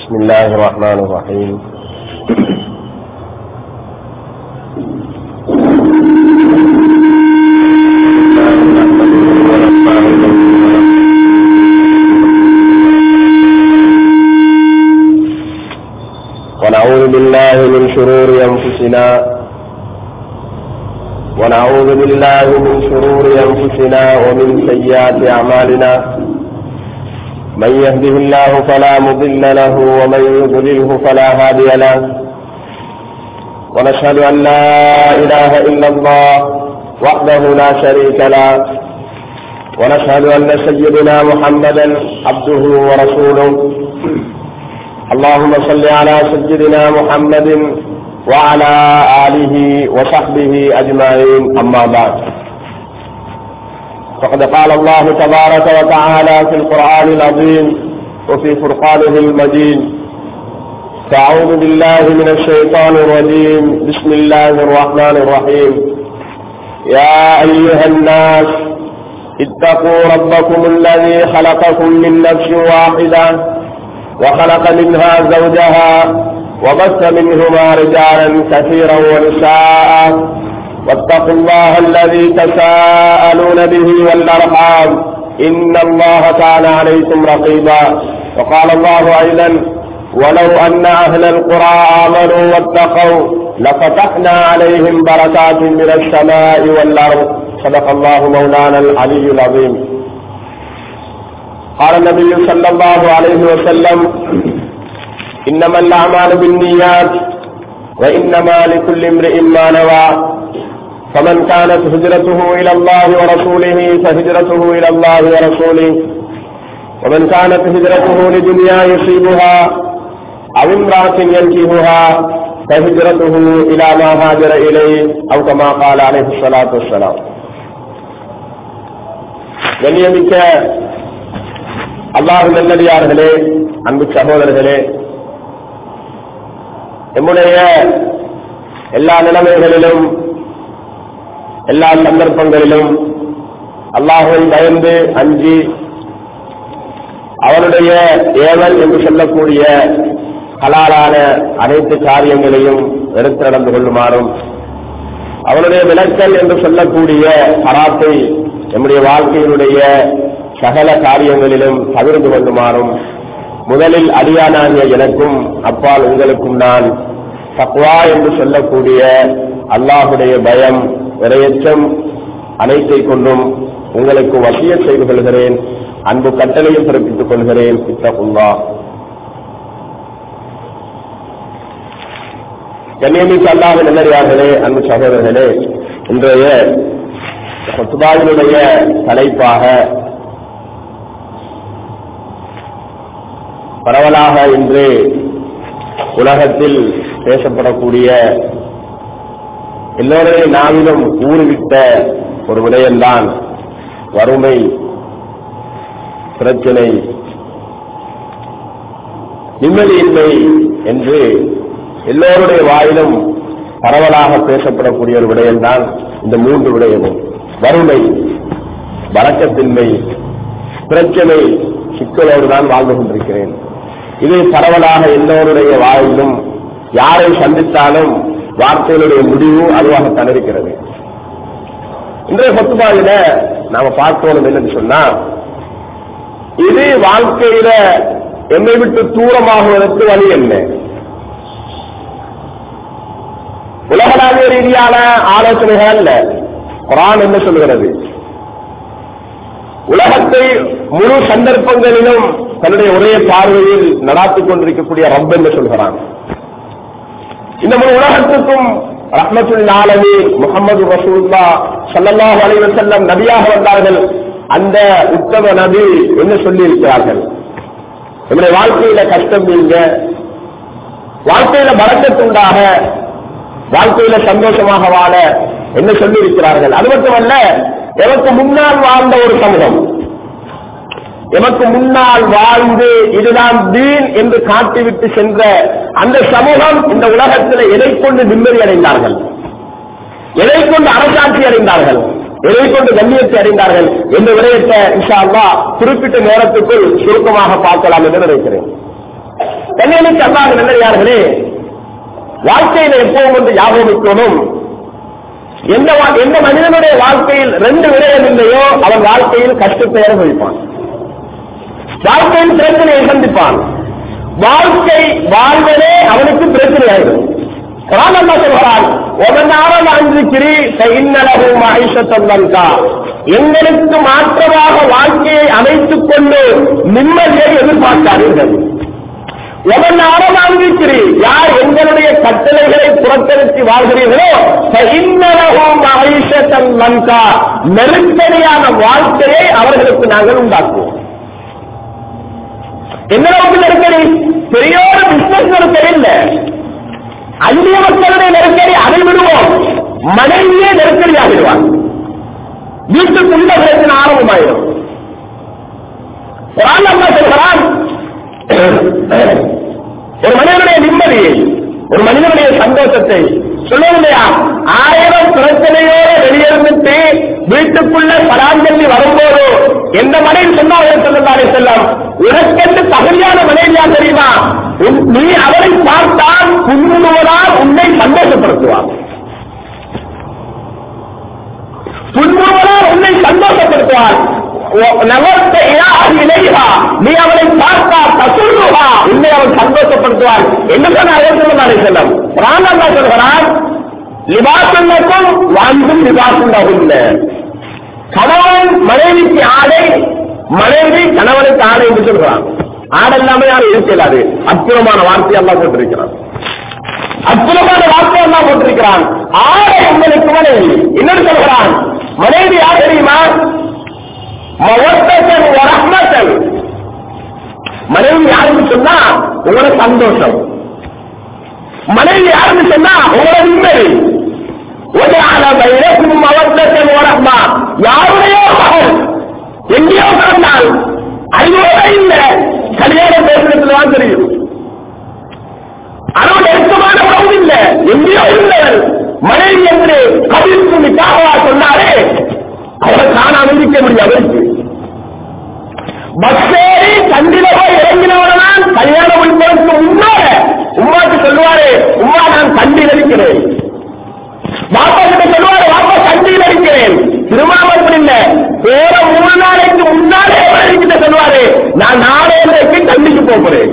بسم الله الرحمن الرحيم ونعوذ بالله من شرور أنفسنا ونعوذ بالله من شرور أنفسنا ومن سيئات أعمالنا من يهده الله فلا مضل له ومن يضلله فلا هادي له ونشهد أن لا إله إلا الله وحده لا شريك له ونشهد أن سيدنا محمدا عبده ورسوله اللهم صل على سيدنا محمد وعلى آله وصحبه أجمعين أما بعد فقد قال الله تبارك وتعالى في القرآن العظيم وفي فرقانه المجيد فأعوذ بالله من الشيطان الرجيم بسم الله الرحمن الرحيم يا أيها الناس اتقوا ربكم الذي خلقكم من نفس واحدة وخلق منها زوجها وبث منهما رجالا كثيرا ونساء واتقوا الله الذي تساءلون به والأرحام إن الله كان عليكم رقيبا وقال الله أيضا ولو أن أهل القرى آمنوا واتقوا لفتحنا عليهم بركات من السماء والأرض صدق الله مولانا العلي العظيم قال النبي صلى الله عليه وسلم إنما الأعمال بالنيات وإنما لكل امرئ ما نوى فمن كانت هجرته إلى الله ورسوله فهجرته إلى الله ورسوله ومن كانت هجرته لدنيا يصيبها أو امرأة ينكهها فهجرته إلى ما هاجر إليه أو كما قال عليه الصلاة والسلام கண்ணியமிக்க அல்லாஹு நல்லடியார்களே அன்பு சகோதரர்களே நம்முடைய எல்லா நிலைமைகளிலும் எல்லா சந்தர்ப்பங்களிலும் அல்லாஹை பயந்து அஞ்சி அவனுடைய ஏவல் என்று சொல்லக்கூடிய ஹலாலான அனைத்து காரியங்களையும் எடுத்து நடந்து கொள்ளுமாறும் அவனுடைய விளக்கல் என்று சொல்லக்கூடிய ஹராத்தை நம்முடைய வாழ்க்கையினுடைய சகல காரியங்களிலும் தவிர்த்து கொள்ளுமாறும் முதலில் அடியானாகிய எனக்கும் அப்பால் உங்களுக்கும் நான் தக்வா என்று சொல்லக்கூடிய அல்லாஹுடைய பயம் இரையச்சம் அனைத்தை கொண்டும் உங்களுக்கு வசிய செய்து கொள்கிறேன் அன்பு கட்டளையும் பிறப்பித்துக் கொள்கிறேன் இத்தகுல்லா கண்ணியமிக்கு அல்லாத நல்லறியார்களே அன்பு சகோதரர்களே இன்றைய சுபாவினுடைய தலைப்பாக பரவலாக இன்று உலகத்தில் பேசப்படக்கூடிய எல்லோருடைய நாவிலும் ஊறுவிட்ட ஒரு விடயம்தான் வறுமை பிரச்சனை நிம்மதியின்மை என்று எல்லோருடைய வாயிலும் பரவலாக பேசப்படக்கூடிய ஒரு விடயம்தான் இந்த மூன்று விடயமும் வறுமை வழக்கத்தின்மை பிரச்சனை சிக்கலோடு தான் வாழ்ந்து கொண்டிருக்கிறேன் இது பரவலாக எல்லோருடைய வாயிலும் யாரை சந்தித்தாலும் வார்த்தைகளுடைய முடிவு அதுவாகத்தான் இருக்கிறது இன்றைய சொத்துபாயில நாம பார்க்கணும் என்னன்னு சொன்னா இது வாழ்க்கையில என்னை விட்டு தூரமாகுவதற்கு வழி என்ன உலகளாவிய ரீதியான ஆலோசனைகள் அல்ல குரான் என்ன சொல்கிறது உலகத்தை முழு சந்தர்ப்பங்களிலும் தன்னுடைய ஒரே பார்வையில் நடாத்திக் கொண்டிருக்கக்கூடிய ரப் என்று சொல்கிறான் இந்த முழு உலகத்துக்கும் ரஹ்மத்துல் ஆலமி முகமது ரசூல்லா சல்லல்லாஹு அலைஹி வஸல்லம் நபியாக வந்தார்கள் அந்த உத்தம நபி என்ன சொல்லி இருக்கிறார்கள் நம்முடைய வாழ்க்கையில கஷ்டம் நீங்க வாழ்க்கையில பறக்கத்துண்டாக வாழ்க்கையில சந்தோஷமாக வாழ என்ன சொல்லி இருக்கிறார்கள் அது மட்டுமல்ல எமக்கு முன்னால் வாழ்ந்த ஒரு சமூகம் எமக்கு முன்னால் வாழ்ந்து இதுதான் தீன் என்று காட்டிவிட்டு சென்ற அந்த சமூகம் இந்த உலகத்தில் எதை கொண்டு நிம்மதி அடைந்தார்கள் எதை கொண்டு அரசாட்சி அடைந்தார்கள் எதை கொண்டு கண்ணியத்தை அடைந்தார்கள் என்ற விடயத்தை இன்ஷா அல்லாஹ் குறிப்பிட்ட நேரத்துக்குள் சுருக்கமாக பார்க்கலாம் என்று நினைக்கிறேன் கண்ணியமிக்க அல்லாத நல்லடியார்களே வாழ்க்கையில எப்பவும் வந்து ஞாபகம் வைக்கணும் எந்த வா- எந்த மனிதனுடைய வாழ்க்கையில் ரெண்டு விடயம் இல்லையோ அவன் வாழ்க்கையில் கஷ்டத்தை அனுபவிப்பான் வாழ்க்கையில் பிரச்சனையை சந்திப்பான் வாழ்க்கை வாழ்வதே அவனுக்கு பிரச்சனையாயிடும் குரான் அல்லாஹ் சொல்கிறான் ஒவன் ஆரல் அன்றிக்கிறி இன்னலகு மகிஷத்தல்லா எங்களுக்கு மாற்றமாக வாழ்க்கையை அமைத்துக் கொண்டு நிம்மதியை எதிர்பார்க்காதீர்கள் எவன் ஆரமாந்திருக்கிறீ யார் எங்களுடைய கட்டளைகளை புறக்கணித்து வாழ்கிறீர்களோ இன்னலகும் மகிஷத்தன் லங்கா நெருக்கடியான வாழ்க்கையை அவர்களுக்கு நாங்கள் உண்டாக்குவோம் என்ன அளவுக்கு நெருக்கடி பெரிய ஒரு பிசினஸ் நெருக்கடி இல்ல அந்நிய மக்களுடைய நெருக்கடி அதை விடுவோம் மனைவியே நெருக்கடி ஆகிடுவார் வீட்டுக்குள்ள பிரச்சனை ஆரம்பமாயிடும் ஒரு ஆள் அம்மா சொல்கிறான் ஒரு மனிதனுடைய நிம்மதியை ஒரு மனிதனுடைய சந்தோஷத்தை சொல்லுவோம் இல்லையா ஆயிரம் பிரச்சனையோட வெளியிருந்துட்டு வீட்டுக்குள்ள பராஞ்சலி வரும்போது எந்த மனைவி சொன்னாலும் சொல்லலாரே செல்லம் உனக்கென்று தகுதியான மனைவியா தெரியுமா உன்- நீ அவரை பார்த்தால் புன்முறுவதால் உன்னை சந்தோஷப்படுத்துவார் புன்முறுவதால் உன்னை சந்தோஷப்படுத்துவார் ஓ- நகர்த்த இலாஹி இலைஹா. நீ அவனை பார்த்தா தசுருஹா உன்னை அவன் சந்தோஷப்படுத்துவார் என்ன சொன்னார் சொல்லலாரே செல்லம் ராமல்லா சொல்கிறார் லிபாசுன்னக்கும் வாழ்ந்தும் லிபாசுண்டாகும் கணவன் மனைவிக்கு ஆடை மனைவி கணவனுக்கு ஆடை என்று சொல்கிறான் ஆடை இல்லாம யாரும் இருக்கிறாரு அற்புதமான வார்த்தை எல்லாம் போட்டிருக்கிறான் அற்புதமான வார்த்தை எல்லாம் போட்டிருக்கிறான் ஆடை உங்களுக்கு மனைவி இன்னொரு சொல்கிறான் மனைவி யார் தெரியுமா மவத்தன் ரஹ்மத்தன் மனைவி யாருன்னு சொன்னா உங்களோட சந்தோஷம் மனைவி யாருன்னு சொன்னா உங்களோட நிம்மதி وجعل بينكم مودة ورحمة யாருடையோ மகன் எங்கேயோ பிறந்தால் அறிவோட இல்ல கல்யாணம் பேசுறதுல தான் தெரியும் அளவு நெருக்கமான உறவு இல்ல எங்கேயோ இல்லவர் மனைவி என்று கவிழ்த்து நிக்காகவா சொன்னாரே அவரை காணாம இருக்க முடியும் அவருக்கு பஸ்ஸேறி கண்டில போய் இறங்கினவனால் கல்யாணம் முடிப்பதற்கு முன்னால உமாக்கு சொல்லுவாரு உமா நான் கண்டில் இருக்கிறேன் பாப்பா கிட்ட சொல்லுவாரு பாப்பா கண்டியில் இருக்கிறேன் திருமாவளவன் இல்ல போற மூணு நாளைக்கு முன்னாலே கிட்ட சொல்லுவாரு நான் நாளைக்கு கண்டிக்கு போகிறேன்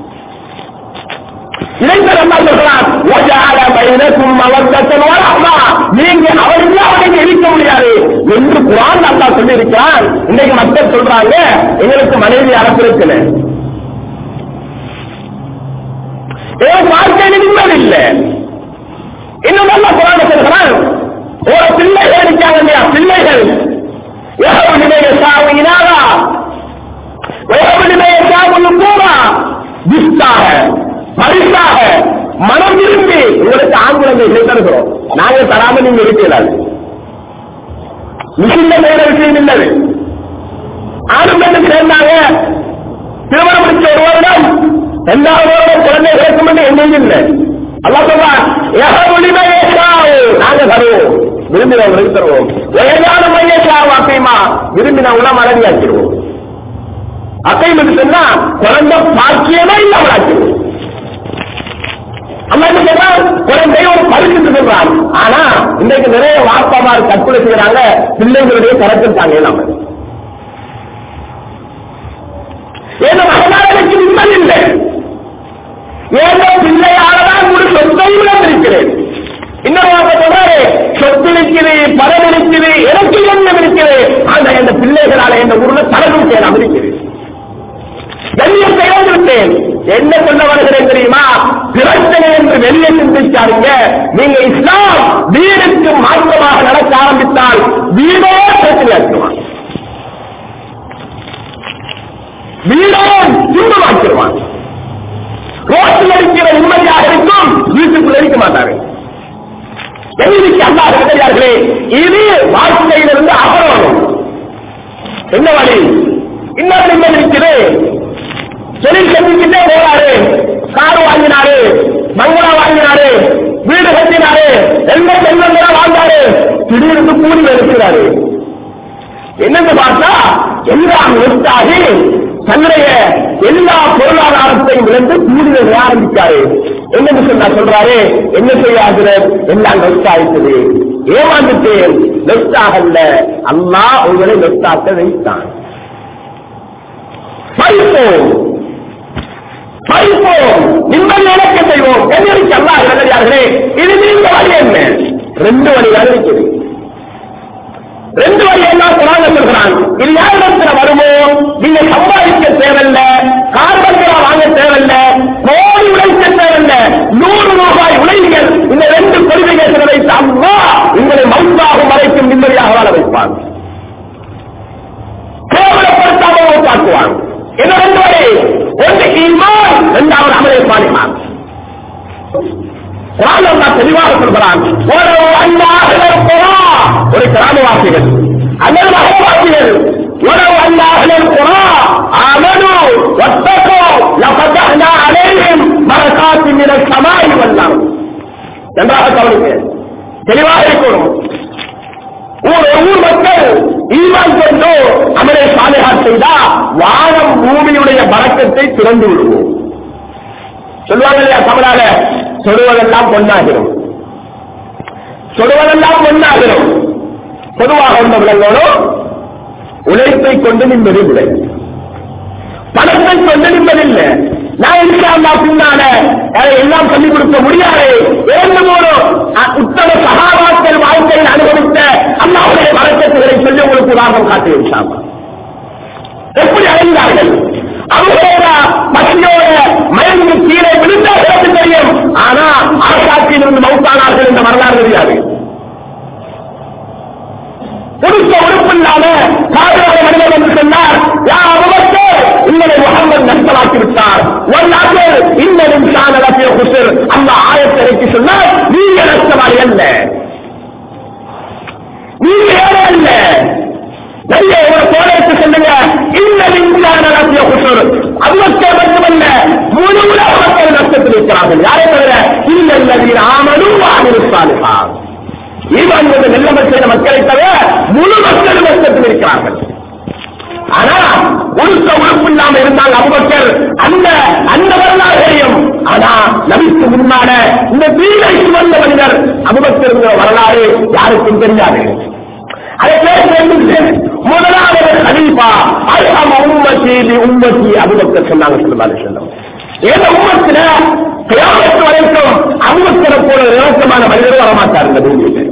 இளைஞர் என்ன சொல்கிறான் "வஜஅல பைனக்கும் மவத்தன் வரஹ்மா." நீங்க அவர் இல்லாம நீங்க இருக்க முடியாது என்று குரான் அல்லா சொல்லி இருக்கிறான் இன்னைக்கு மக்கள் சொல்றாங்க எங்களுக்கு மனைவி அரசு இருக்குன்னு ஏன் வாழ்க்கையில் நிம்மதி இல்லை இன்னும் நல்ல குரான் சொல்கிறான் ஒரு பிள்ளைகள் இருக்காங்க இல்லையா பிள்ளைகள் எவ்வளவு நிலைய சாவினாரா எவ்வளவு நிலைய சாவுன்னு பூரா கிஃப்டாக பரிசாக மனம் விரும்பி உங்களுக்கு ஆண் குழந்தை தருகிறோம் நாங்க தராம நீங்க இருக்கிறாரு மிகுந்த நேர விஷயம் இல்லது ஆணும் பெண்ணும் சேர்ந்தாங்க திருமணம் முடிச்ச ஒரு வருடம் இரண்டாவது வருடம் குழந்தை கிடைக்கும் என்று எங்கேயும் இல்லை அல்லா சொல்றான் "யஹ உலிமை யஷாவு." நாங்க தருவோம் விரும்பினவங்களுக்கு தருவோம் வயதான மையஷாவு அப்பையுமா விரும்பினவங்கள மனைவியாக்கிடுவோம் அக்கையும் என்று சொன்னா குழந்தை பாக்கியமே இல்லாமல் ஆக்கிடுவோம் அம்மா என்ன சொல்றான் குழந்தை ஒரு பரிசு என்று சொல்றான் ஆனா இன்றைக்கு நிறைய வாப்பாமார் தற்கொலை செய்யறாங்க பிள்ளைகளுடைய கரத்தில் தாங்க இல்லாம ஏன்னா மகனாருக்கு நிம்மதி இல்லை ஏதோ பிள்ளையாலதான் ஒரு சொத்தையும் இழந்திருக்கிறேன் இன்னொரு வார்த்தை சொல்றாரு சொத்து இருக்குது பணம் இருக்குது எனக்கு என்ன இருக்குது ஆனா இந்த பிள்ளைகளால இந்த ஊர்ல தலைமுறை செய்யலாம் இருக்குது கண்ணியத்தை இழந்துவிட்டேன் என்ன சொல்ல வருகிறேன் தெரியுமா பிரச்சனை என்று வெளியே சிந்திச்சாருங்க நீங்க இஸ்லாம் வீடுக்கு மாற்றமாக நடக்க ஆரம்பித்தால் வீடோ பிரச்சனையாக்குவான் வீடோ துன்பமாக்கிடுவான் ரோட்டில் இருக்கிற நிம்மதியாக இருக்கும் வீட்டுக்குள்ள இருக்க மாட்டாரு எங்களுக்கு அல்லா இருக்கிறார்களே இது வாழ்க்கையிலிருந்து அகரணும் என்ன வழி இன்னொரு நிம்மதி இருக்குது தொழில் செஞ்சுக்கிட்டே போறாரு கார் வாங்கினாரு பங்களா வாங்கினாரு வீடு கட்டினாரு எந்த செல்வங்களா வாழ்ந்தாரு திடீர்னு கூலி இருக்கிறாரு என்னன்னு பார்த்தா எல்லாம் நெட்டாகி தன்னுடைய எல்லா பொருளாதாரத்தையும் இழந்து கூலி மனிதர் ஆரம்பிச்சாரு என்னன்னு சொன்னா சொல்றாரு என்ன செய்யாத எல்லாம் நெஸ்ட் ஆயிட்டது ஏமாந்துட்டேன் நெஸ்ட் ஆகல அல்லா உங்களை நெஸ்டாக்க வைத்தான் பைப்போம் பைப்போம் நிம்மதி இழக்க செய்வோம் கண்ணியடிக்கு அல்லா நல்லதார்களே இது நீங்க வழி என்ன ரெண்டு வழி இருக்குது ரெண்டு வழி எல்லாம் குரான் சொல்கிறான் இது யாரிடத்துல வருமோ நீங்க சம்பாதிக்க தேவையில்ல கார்பந்தரா வாங்க தேவையில்ல கோடி உழைக்க தேவையில்ல நூறு ரூபாய் உழைங்கள் இந்த ரெண்டு கொள்கைகளை வைத்து அம்மா உங்களை மவுண்டாகும் வரைக்கும் நிம்மதியாக வாழ வைப்பான் கேவலப்படுத்தாமல் பார்க்குவான் என்ன ரெண்டு வழி ஒன்று ஈமான் இரண்டாவது அமலை பாலிமான் குரான் அல்லாஹ் தெளிவாக சொல்கிறான் ஒரு அல்லாஹ் குரா ஒரு கிராமவாசிகள் அல்லது மகவாசிகள் ஒரு அல்லாஹ் குரா ஆமனு வத்தகோ லபதஹ்னா அலைஹிம் பரகாத்தின் மின ஸமாஇ வல்லாம் நன்றாக கவனிக்க தெளிவாக இருக்கணும் ஊர் ஊர் மக்கள் ஈமான் கொண்டு அமலை சாலையா செய்தா வானம் பூமியுடைய பறக்கத்தை திறந்து விடுவோம் சொல்லுவாங்க இல்லையா தமிழால சொல்லுவதெல்லாம் பொண்ணாகிரும் சொல்லுவதெல்லாம் பொண்ணாகிரும் பொதுவாக உள்ள விலங்கோடும் உழைப்பை கொண்டு நிம்மதி இல்லை பணத்தை கொண்டு நிம்மதில்லை நான் இன்ஷால்லா பின்னால அதை எல்லாம் சொல்லிக் கொடுக்க முடியாது இரண்டு மூணு அ- உத்தம சகாபாக்கள் வாழ்க்கையில் அனுபவித்த அல்லாவுடைய வழக்கத்துகளை சொல்லி உங்களுக்கு உதாரணம் காட்டி இன்ஷால்லா எப்படி அடைந்தார்கள் அவங்களோட பசியோட மயங்கி கீழே விழுந்தார்கள் தெரியும் ஆனா அரசாட்சியில் இருந்து மவுத்தானார்கள் என்ற வரலாறு தெரியாது கொடுத்த உறுப்பில்லாம பாதுகாப்பு மனிதன் என்று சொன்னார் யார் அவருக்கு இன்னலை முகமது நஷ்டமாக்கி விட்டார் ஒரு நாட்கள் இன்னும் சாணலத்திய குசர் அந்த ஆயத்தை இறக்கி சொன்னார் நீங்க நஷ்டமாடி அல்ல நீங்க ஏற அல்ல நிறைய ஒரு போராட்டு சொல்லுங்க இன்னும் இந்தியானத்திய குசர் அவ்வளோ மட்டுமல்ல முழு உலக மக்கள் நஷ்டத்தில் இருக்கிறார்கள் யாரை தவிர இல்லல்லதீன் ஆமனும் வாங்கிருப்பார்கள் ஈமான் கொண்டு நெல்லமல் செய்த மக்களை தவிர முழு மக்களும் நஷ்டத்தில் இருக்கிறார்கள் ஆனா உடுத்த உறுப்பு இல்லாம இருந்தால் அபுபக்கர் அந்த அந்த வரலாறு தெரியும் ஆனா நபிக்கு முன்னால இந்த வீடை சுமந்த மனிதர் அபுபக்கர் வரலாறு யாருக்கும் தெரியாது அதை பேச முதலாவது கலீஃபா அல்ஹம் உம்மத்தி லி உம்மத்தி அபுபக்கர் சொன்னாங்க சொல்லுவாங்க சொல்லும் எந்த உம்மத்தில கியாமத்து வரைக்கும் அபுபக்கரை போல இலவசமான மனிதர் வரமாட்டார் இந்த பூமியில்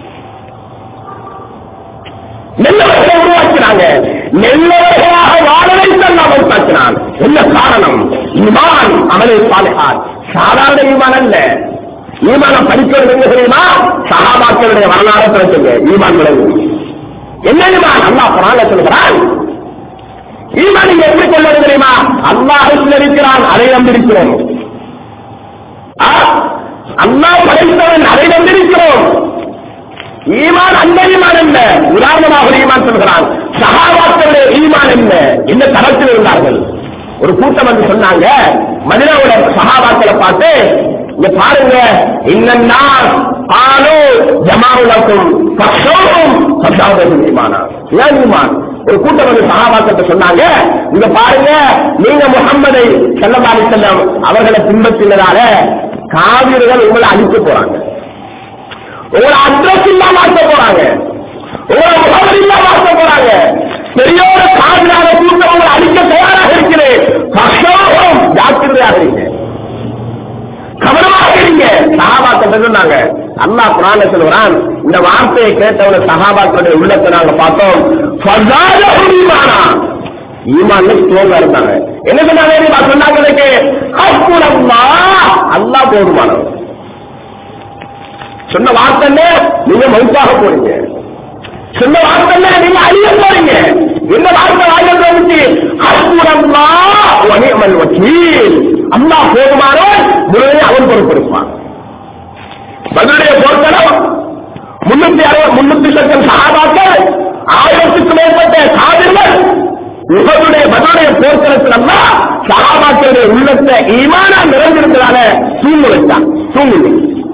நெல்லவர்களை உருவாக்கினாங்க நெல்லவர்களாக வாழ வைத்து அல்லாஹ் உருவாக்கினான் என்ன காரணம் ஈமான் அமலை பாலிஹான் சாதாரண ஈமான் அல்ல ஈமானம் படிக்கிறது எங்க தெரியுமா சகாபாக்களுடைய வரலாறு படிச்சுங்க ஈமான் விளைவு என்ன ஈமான் அல்லாஹ் குரான்ல சொல்கிறான் ஈமான் நீங்க எப்படி கொள்வது தெரியுமா அல்லாஹ் இருக்கிறான் அதை நம்பியிருக்கிறோம் ஆ, அல்லாஹ் படைத்தவன் அதை நம்பியிருக்கிறோம் ஈமான் அந்த ஈமான் என்ன உதாரணமாக ஒரு ஈமான் சொல்கிறான் சகாபாக்களுடைய ஈமான் என்ன இந்த தரத்தில் இருந்தார்கள் ஒரு கூட்டம் வந்து சொன்னாங்க மதினாவோட சகாபாக்களை பார்த்து இங்க பாருங்க இன்னன்னா பாலு ஜமாவுலக்கும் பக்ஷோரும் சத்தாவதும் ஈமானா ஏன் ஈமான் ஒரு கூட்டம் வந்து சகாபாக்கிட்ட சொன்னாங்க இங்க பாருங்க நீங்க முகம்மதை செல்லமாரி செல்லம் அவர்களை பின்பற்றினதால காவிரிகள் உங்களை அழிக்க போறாங்க உங்களை அட்ரஸ் இல்லாம மாற்ற போறாங்க உங்களை முகவரி இல்லாம மாற்ற போறாங்க பெரியோர காதலான கூட்டம் உங்களை அழிக்க தயாராக இருக்கிறேன் பக்ஷோகம் ஜாக்கிரதையாக இருங்க கவனமாக இருங்க சகாபாக்கள் சொன்னாங்க அல்லாஹ் குரான சொல்கிறான் இந்த வார்த்தையை கேட்டவன சகாபாக்களுடைய உள்ளத்தை நாங்க பார்த்தோம் ஃபஸாதஹும் ஈமானா ஈமான்ல ஸ்ட்ராங்கா இருந்தாங்க என்ன சொன்னாங்க தெரியுமா? சொன்னாங்க எனக்கு ஹஸ்புனல்லாஹ் அல்லாஹ் போதுமானவர் சொன்ன வார்த்தை என்ன? நீங்க மவுத்தாக போறீங்க சொன்ன வார்த்தை என்ன? நீங்க அழிய போறீங்க என்ன வார்த்தை வாயில வந்துச்சு அற்புதம்மா வனிமல் வக்கீல் அம்மா போதுமானவன் முழுவதை அவன் பொறுப்பெடுப்பான் பதிலுடைய போர்க்களம் முன்னூத்தி அறுபது முன்னூத்தி லட்சம் சகாபாக்கள் ஆயிரத்துக்கு மேற்பட்ட காவிர்கள் உங்களுடைய பதிலுடைய போர்க்களத்தில் அல்ல சகாபாக்களுடைய உள்ளத்தை ஈமானா நிறைந்திருந்ததால தூங்க வச்சான் தூங்குங்க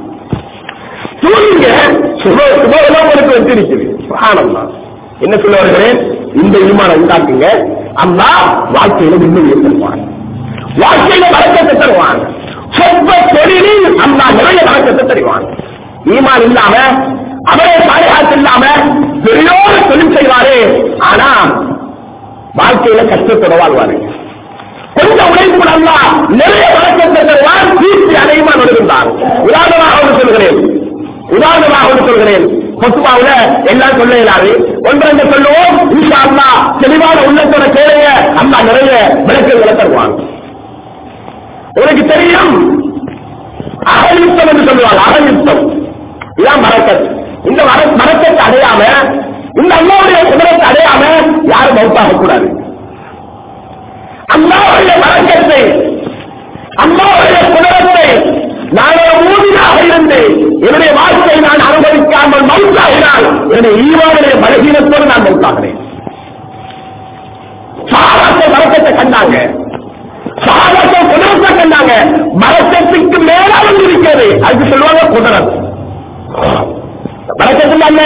தூங்க சுப சுபம் உங்களுக்கு வச்சிருக்குது சுகானம்தான் என்ன சொல்ல வருகிறேன் இந்த ஈமான உண்டாக்குங்க அல்லா வாழ்க்கையில நிம்மதி ஏற்படுவான் வாழ்க்கையில வழக்கத்தை தருவான் சொற்ப தொழிலில் அல்லா நிறைய வழக்கத்தை தருவான் ஈமான் இல்லாம அவரே பாதுகாத்து இல்லாம பெரியோரு தொழில் செய்வாரு ஆனா வாழ்க்கையில கஷ்டத்தோட வாழ்வாரு கொஞ்சம் உழைப்பு நல்லா நிறைய வழக்கத்தை தருவான் தீர்ச்சி அடையுமா நுழைந்தார் உதாரணமாக ஒன்று சொல்கிறேன் உதாரணமாக ஒன்று சொல்கிறேன் பொத்துவாவுல எல்லாம் சொல்ல இயலாது ஒன்றென்று சொல்லுவோம் இன்ஷா அல்லா தெளிவான உள்ளத்தோட கேளைய அம்மா நிறைய விளக்கங்களை தருவான் உனக்கு தெரியும் அகயுத்தம் என்று சொல்லுவாங்க அகயுத்தம் இதான் மரக்கத் இந்த மர மரக்கத்தை அடையாம இந்த அம்மாவுடைய குதிரத்தை அடையாம யாரும் மௌத்தாக கூடாது அம்மாவுடைய மரக்கத்தை அம்மாவுடைய குதிரத்தை நாங்கள் ஊதியாக இருந்து என்னுடைய வாழ்க்கையை நான் அனுபவிக்காமல் மவுத்தாகினால் என்னுடைய ஈவானுடைய பலகீனத்தோடு நான் மவுத்தாகிறேன் சாராத்த மரக்கத்தை கண்டாங்க சாதாரண குதிரத்தை கண்டாங்க மரக்கத்துக்கு மேல வந்து இருக்கிறது அதுக்கு சொல்லுவாங்க குதிரம் மரக்கத்துல என்ன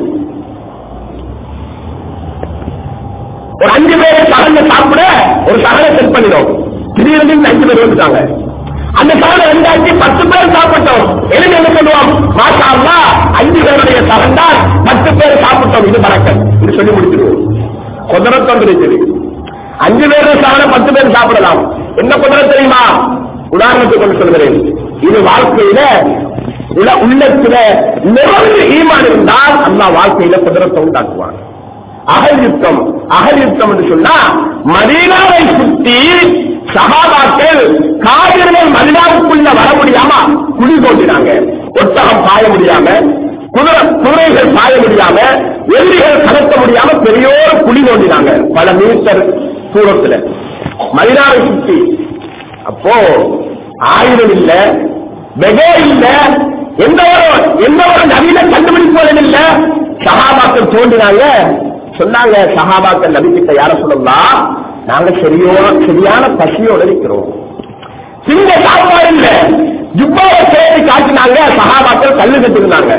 ஒரு அஞ்சு பேரை சகல சாப்பிட ஒரு சகலை செட் பண்ணிடும் திடீர்னு இந்த அஞ்சு பேர் வந்துட்டாங்க அந்த சகலை ரெண்டாச்சு பத்து பேர் சாப்பிட்டோம் எழுதி என்ன சொல்லுவோம் மாஷா அல்லாஹ், அஞ்சு பேருடைய சகந்தான் பத்து பேர் சாப்பிட்டோம் இது மறக்கல் இது சொல்லி முடிச்சிருவோம் குதிரத்தொன்று இருக்குது அஞ்சு பேர் சாப்பிட பத்து பேர் சாப்பிடலாம் என்ன குதிரை தெரியுமா உதாரணத்துக்கு கொண்டு சொல்கிறேன் இது வாழ்க்கையில உள்ள உள்ளத்துல நிறைய ஈமான் இருந்தால் அல்லா வாழ்க்கையில குதிரத்தை உண்டாக்குவான் அகயுத்தம் அகயுத்தம் என்று சொன்னா மதீனாவை சுத்தி சகாபாக்கள் காவிர்கள் மதினாவுக்குள்ள வர முடியாம குழி தோண்டினாங்க ஒட்டகம் பாய முடியாம குதிரை குதிரைகள் பாய முடியாம எதிரிகள் கடத்த முடியாம பெரியோர் குழி தோண்டினாங்க பல மீட்டர் தூரத்துல மதினாவை சுத்தி அப்போ ஆயுதம் இல்ல வெகே இல்ல எந்த ஒரு எந்த ஒரு நவீன கண்டுபிடிப்புகளும் இல்ல சகாபாக்கள் தோண்டினாங்க சொன்னாங்க சகாபாக்கள் நபிக்கிட்ட யார சொல்லலாம் நாங்க சரியோ சரியான பசியோட இருக்கிறோம் சிங்க சாப்பாடு இல்ல ஜுப்பாவை சேர்த்து காட்டினாங்க சகாபாக்கள் கல்லு கட்டிருந்தாங்க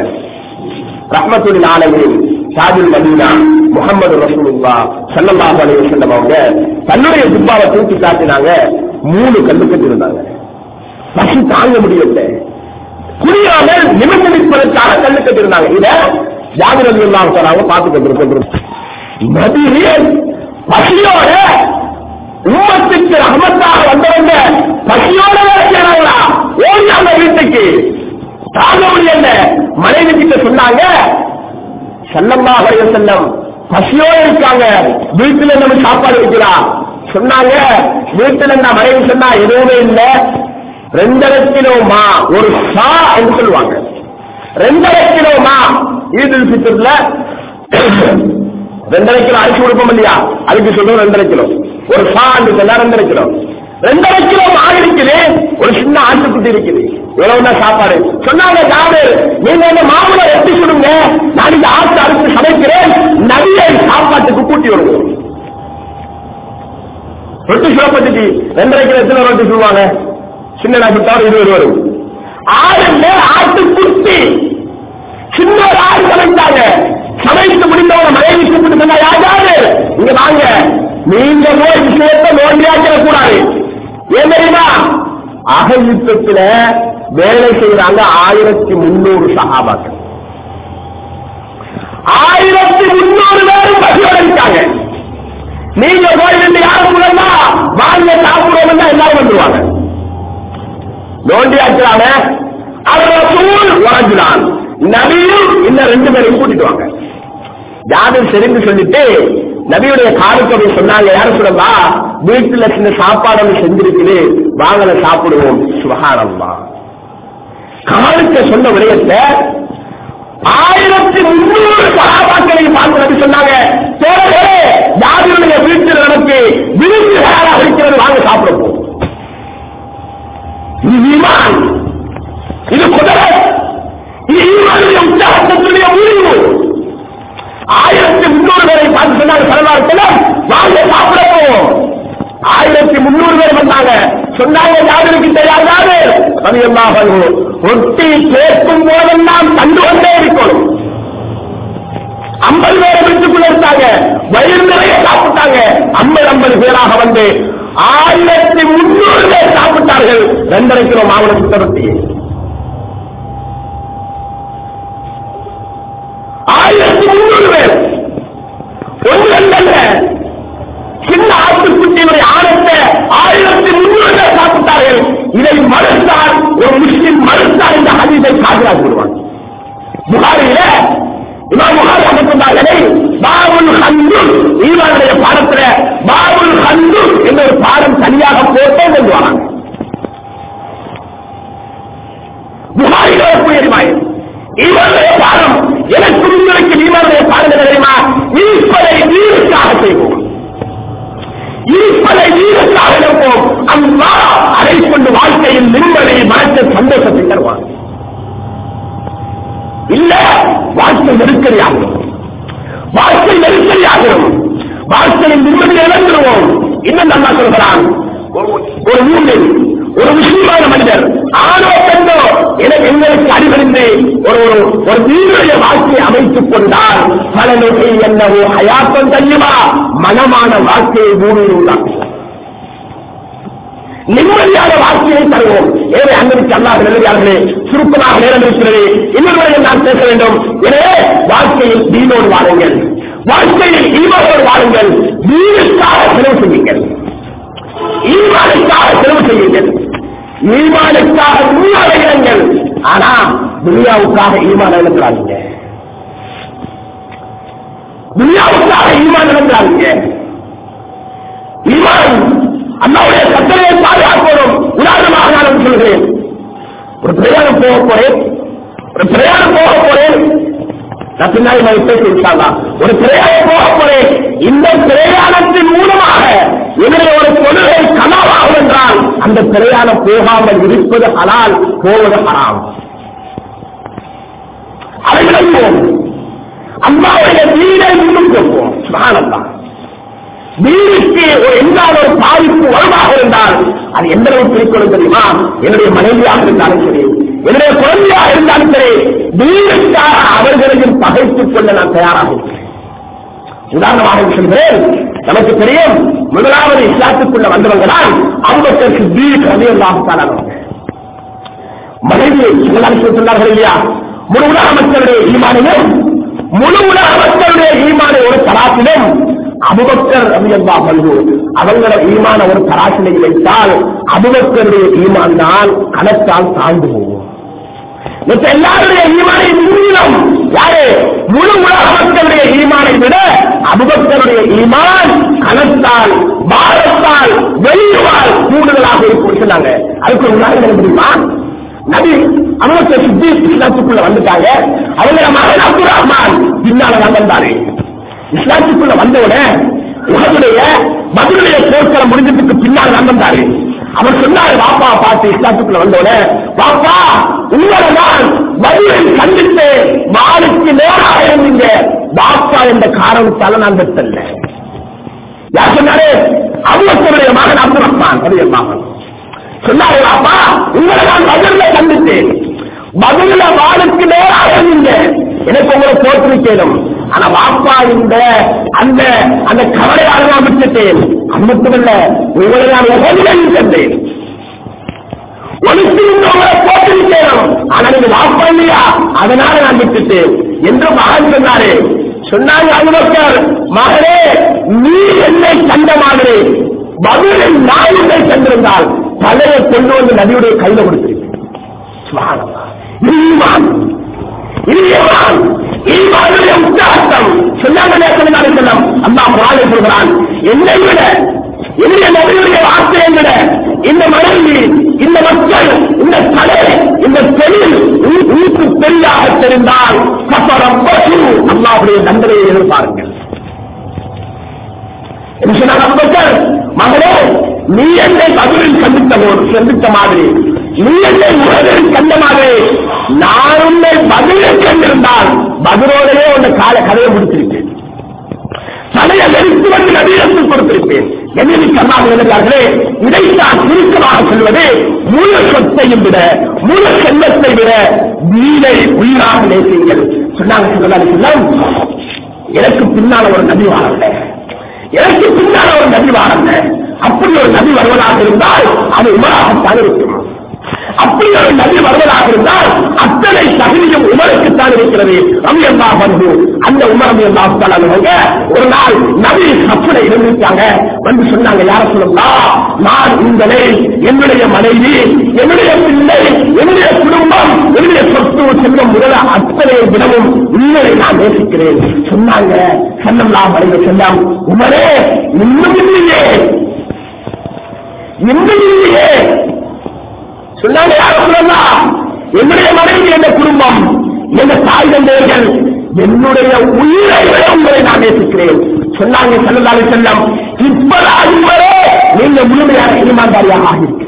ரஹ்மத்துல் ஆலமின் ஷாஜுல் மதீனா முகமது ரசூலுல்லா ஸல்லல்லாஹு அலைஹி வஸல்லம் அவங்க தன்னுடைய ஜுப்பாவை தூக்கி காட்டினாங்க மூணு கல்லு கட்டிருந்தாங்க பசி தாங்க முடியல குடியாமல் நிமிர்ந்து நிற்பதற்காக கல்லு கட்டிருந்தாங்க இத ஜாகிர் அலி அல்லாஹ் சொன்னாங்க பார்த்து கொண்டிருக்கிறோம் நபியே பசியோட உம்மத்துக்கு ரஹமத்தாக வந்தவங்க பசியோட வேலை செய்யறாங்களா ஓடியாங்க வீட்டுக்கு தாங்க முடியல மனைவி கிட்ட சொன்னாங்க செல்லம்மா வரைய செல்லம் பசியோட இருக்காங்க வீட்டுல நம்ம சாப்பாடு வைக்கிறா சொன்னாங்க வீட்டுல நான் மனைவி சொன்னா எதுவுமே இல்ல ரெண்டரை கிலோ மா ஒரு சா என்று சொல்லுவாங்க ரெண்டரை கிலோ மா ஈதுல் ஃபித்ர்ல ரெண்டரை கிலோ அரிசி கொடுப்போம் இல்லையா அதுக்கு சொல்றோம் ரெண்டரை கிலோ ஒரு சா என்று சொன்னா ரெண்டரை கிலோ ரெண்டரை கிலோ மாடு இருக்குது ஒரு சின்ன ஆட்டுக்குட்டி இருக்குது இவ்வளவுதான் சாப்பாடு சொன்னாங்க யாரு நீங்க இந்த மாவுல வெட்டி சுடுங்க நான் இந்த ஆட்டு அறுத்து சமைக்கிறேன் நதியை சாப்பாட்டுக்கு கூட்டி வருவோம் ரொட்டி சுடப்பட்டுச்சு ரெண்டரை கிலோ எத்தனை ரொட்டி சொல்லுவாங்க சின்ன நாட்டுத்தாடு இருபது வரும் ஆடுல ஆட்டு குட்டி சின்ன ஒரு ஆடு சமைத்தாங்க சமைத்து முடிந்தவங்க மனைவி கூப்பிட்டு சொன்னா யாரு இங்க வாங்க நீங்க போய் விஷயத்தை நோண்டியாக்கிற கூடாது ஏன் தெரியுமா அகயுத்தத்துல வேலை செய்யறாங்க ஆயிரத்தி முன்னூறு சகாபாக்கள் ஆயிரத்தி முன்னூறு பேரும் பசியோட இருக்காங்க நீங்க போய் நின்று யாரும் முதல்ல வாங்க சாப்பிடுவோம்னா எல்லாரும் வந்துருவாங்க நோண்டியாக்கிறாங்க அவர் ரசூல் வரஞ்சுதான் நபியும் இன்னும் ரெண்டு பேரையும் கூட்டிட்டு வாங்க ஜாதம் சரிந்து சொல்லிட்டு நபியுடைய காலத்தொகை சொன்னாங்க யாரும் சொல்லலா வீட்டுல சின்ன சாப்பாடு செஞ்சிருக்குது வாங்கல சாப்பிடுவோம் சுகாரம்மா காலத்தை சொன்ன விடயத்தை ஆயிரத்தி முன்னூறு சகாபாக்களை பார்த்து நபி சொன்னாங்க தோழர்களே ஜாதியுடைய வீட்டில் நமக்கு விருந்து தயாராக இருக்கிறது வாங்க சாப்பிடுவோம் இது ஈமான் இது குதிரை இது ஈமானுடைய உற்சாகத்தினுடைய முடிவு ஆயிரத்தி முன்னூறு பேரை பார்த்து சொன்னாங்க சரவாரத்தில் வாங்க சாப்பிட போவோம் ஆயிரத்தி முன்னூறு பேர் வந்தாங்க சொன்னாங்க யாருக்கு தெரியாதாரு பதியமாக ரொட்டி கேட்கும் போதெல்லாம் கண்டு கொண்டே இருக்கணும் ஐம்பது பேரை வீட்டுக்குள்ள இருந்தாங்க வயிறு நிறைய சாப்பிட்டாங்க ஐம்பது ஐம்பது பேராக வந்து ஆயிரத்தி முன்னூறு பேர் சாப்பிட்டார்கள் ரெண்டரை கிலோ மாவுளை சுத்தரத்தி ஆயிரத்தி முன்னூறு பேர் ஒன்று ரெண்டல்ல சின்ன ஆட்டுக்குட்டியுடைய ஆணத்தை ஆயிரத்தி முன்னூறு பேர் சாப்பிட்டார்கள் இதை மறுத்தால் ஒரு முஸ்லிம் மறுத்தால் இந்த ஹதீஸை காதலாக விடுவான் புகாரில இமாம் புகாரி அமைப்புண்டார்களே பாபுல் ஹந்து ஈமானுடைய பாடத்துல பாபுல் ஹந்து என்ற ஒரு பாடம் தனியாக போட்டே கொண்டு வராங்க புகாரில ஒரு அறிவாய் இவருடைய பாடம் எனக்கு உங்களுக்கு ஈமானுடைய பாடம் என்ன தெரியுமா இருப்பதை நீருக்காக செய்வோம் இருப்பதை நீருக்காக இருப்போம் அம்மா அதை கொண்டு வாழ்க்கையில் நிம்மதி மனத்தை சந்தோஷத்தை தருவாங்க இல்ல வாழ்க்கை நெருக்கடியாகும் வாழ்க்கை நெருக்கடியாகும் வாழ்க்கையில் நிம்மதி இழந்துருவோம் இன்னும் நல்லா சொல்கிறான் ஒரு- ஒரு மூன்றில் ஒரு முஸ்லிமான மனிதர் ஆணோ பெண்ணோ எனக்கு எங்களுக்கு அடிபணிந்து ஒரு ஒரு ஒரு வீடுடைய வாழ்க்கையை அமைத்துக் கொண்டால் மனநோக்கி என்னவோ அயாத்தம் தெரியுமா மனமான வாழ்க்கையை பூமியில் உண்டாக்குகிறார் நிம்மதியான வாழ்க்கையை தருவோம் ஏழை அன்பருக்கு அல்லாஹ் நிலையார்களே சுருக்கமாக நேரம் இருக்கிறது இன்னொரு நான் பேச வேண்டும் எனவே வாழ்க்கையில் தீனோடு வாழுங்கள் வாழ்க்கையில் ஈமோடு வாழுங்கள் வீடுக்காக செலவு செய்யுங்கள் ஈமானுக்காக செலவு செய்யுங்கள் ஈமானுக்காக முன்னால இழங்கள் ஆனா துனியாவுக்காக ஈமான இழக்கிறாங்க துனியாவுக்காக ஈமான் இழக்கிறாங்க ஈமான் அல்லாவுடைய கட்டளையை பாதுகாக்கணும் உதாரணமாக நான் சொல்கிறேன் ஒரு பிரயாணம் போக போறேன் ஒரு பிரயாணம் போக போறேன் நான் பின்னாடி நான் பேசி இருக்காங்க ஒரு பிரயாணம் போக போறேன் இந்த பிரயாணத்தின் மூலமாக என்னுடைய ஒரு தொழிலை கனவாகும் என்றால் அந்த பிரயாணம் போகாமல் இருப்பது ஹலால் போவது ஹராம் அதை விளங்குவோம் அம்மாவுடைய வீடை முன்னும் போவோம் சுகானந்தான் வீடுக்கு ஒரு எங்காவது ஒரு பாதிப்பு வருமாக இருந்தால் அது எந்த அளவுக்கு பிரிக்கணும் தெரியுமா என்னுடைய மனைவியாக இருந்தாலும் சரி என்னுடைய குழந்தையாக இருந்தாலும் சரி வீடுக்காக அவர்களையும் பகைத்துக் கொள்ள நான் தயாராக இருக்கிறேன் உதாரணமாக சொல்கிறேன் நமக்கு தெரியும் முதலாவது இஸ்லாத்துக்குள்ள வந்தவங்க தான் அவங்களுக்கு வீடு அதிகமாக மனைவியை சிவலாட்சி சொன்னார்கள் இல்லையா முழு உலக மக்களுடைய ஈமானையும் முழு உலக மக்களுடைய ஈமானை ஒரு தராசிலும் அபுபக்கர் அபியல்லா பல்கு அவங்கள ஈமான ஒரு தராசிலை வைத்தால் அபுபக்கருடைய ஈமான் தான் கணத்தால் தாழ்ந்து போகும் மற்ற எல்லாருடைய ஈமானை முன்னிலும் யாரு முழு உலக மக்களுடைய ஈமானை விட அபுபக்கருடைய ஈமான் கணத்தால் பாரத்தால் வெளியுவால் கூடுதலாக இருக்கும் சொன்னாங்க அதுக்கு ஒரு உதாரணம் என்ன தெரியுமா நபி அவங்க சுத்தி இஸ்லாத்துக்குள்ள வந்துட்டாங்க அவங்க மகன் அப்துல் ரஹ்மான் பின்னால வந்தாரு இஸ்லாத்துக்குள்ள வந்தவுடனே உலகுடைய பதிலுடைய போர்க்களம் முடிஞ்சதுக்கு பின்னால் வந்தாரு அவர் சொன்னாரு பாப்பா பார்த்து இஸ்லாத்துக்குள்ள வந்தவுடனே பாப்பா உங்களை நான் பதிலில் சந்தித்து வாளுக்கு நேராக இருந்தீங்க பாப்பா என்ற காரணத்தால நான் பெற்றல்ல யார் சொன்னாரு அவங்களுடைய மகன் அப்துல் ரஹ்மான் பெரிய மகன் சொன்னாரு அப்பா உங்களை நான் பதில சந்தித்தேன் பதில வாளுக்கு நேராக இருந்தீங்க எனக்கு உங்களை தோற்றுவிக்கணும் ஆனா வாப்பா இந்த அந்த அந்த கவலையாக நான் விட்டுட்டேன் அது மட்டுமல்ல உங்களை நான் உதவியில் சென்றேன் ஒழுத்து உங்களை போட்டிருக்கேன் ஆனா நீங்க வாப்பா இல்லையா அதனால நான் விட்டுட்டேன் என்று மகன் சொன்னாரு சொன்னாங்க அபுபக்கர் மகனே நீ என்னை கண்ட மாதிரி பதிலில் நான் என்னை கண்டிருந்தால் தலையை கொண்டு வந்து நதியுடைய கையில கொடுத்திருப்பேன் சுப்ஹானல்லாஹ். இது ஈமான் இது ஈமான் ஈமானுடைய உத்தாசம் சொன்னாங்க நேசனாலே செல்லம் அல்லாஹ் குர்ஆனில் சொல்கிறான் என்னை விட என்னுடைய நபியுடைய வார்த்தையை விட இந்த மனைவி இந்த மக்கள் இந்த கலை இந்த தொழில் உங்களுக்கு பெரியாக தெரிந்தால் கப்பரம் பசு அல்லாஹுடைய தண்டனையை எதிர்பாருங்கள் என்ன சொன்னாங்க அபூபக்கர், மகளே நீ என்னை பதிலில் சந்தித்த போது சந்தித்த மாதிரி நீ என்னை உலகில் கண்ட மாதிரி நான் உன்னை பதிலில் கண்டிருந்தால் பதிலோடையே உன்னை கால கதையை முடித்திருப்பேன் தலையை நெருத்து வந்து நவீனத்தில் கொடுத்திருப்பேன் என்னை சொன்னாங்க இருக்கிறார்களே இதைத்தான் சுருக்கமாக சொல்வது முழு சொத்தையும் விட முழு செல்வத்தை விட வீணை உயிராக நேசிங்கள் சொன்னாங்க சொல்லலாம் எனக்கு பின்னால் ஒரு நபி வாழல எனக்கு பின்னால ஒரு நபி வாழல அப்படி ஒரு நபி வருவதாக இருந்தால் அது உமராகத்தான் இருக்கும் அப்படி ஒரு நபி வருவதாக இருந்தால் அத்தனை தகுதியும் உமருக்குத்தான் இருக்கிறது ரவி அல்லா வந்து அந்த உமர் ரவி அல்லா ஒரு நாள் நபி கப்பலை இருந்திருக்காங்க வந்து சொன்னாங்க யார சொல்லலாம் நான் உங்களை என்னுடைய மனைவி என்னுடைய பிள்ளை என்னுடைய குடும்பம் என்னுடைய சொத்து செல்வம் முதல அத்தனை விடவும் உங்களை நான் நேசிக்கிறேன் சொன்னாங்க செல்லலாம் வரைய செல்லாம் உமரே இன்னும் இல்லையே இன்னும் இல்லையே சொன்னாங்க யார சொல்லலாம் என்னுடைய மனைவி என்ற குடும்பம் என்ற தாய் தந்தையர்கள் என்னுடைய உயிரை விட உங்களை நான் நேசிக்கிறேன் சொன்னாங்க செல்லலாலே செல்லம் இப்பதான் வரை நீங்க முழுமையாக ஈமான்தாரியாக ஆகியிருக்கிறீங்க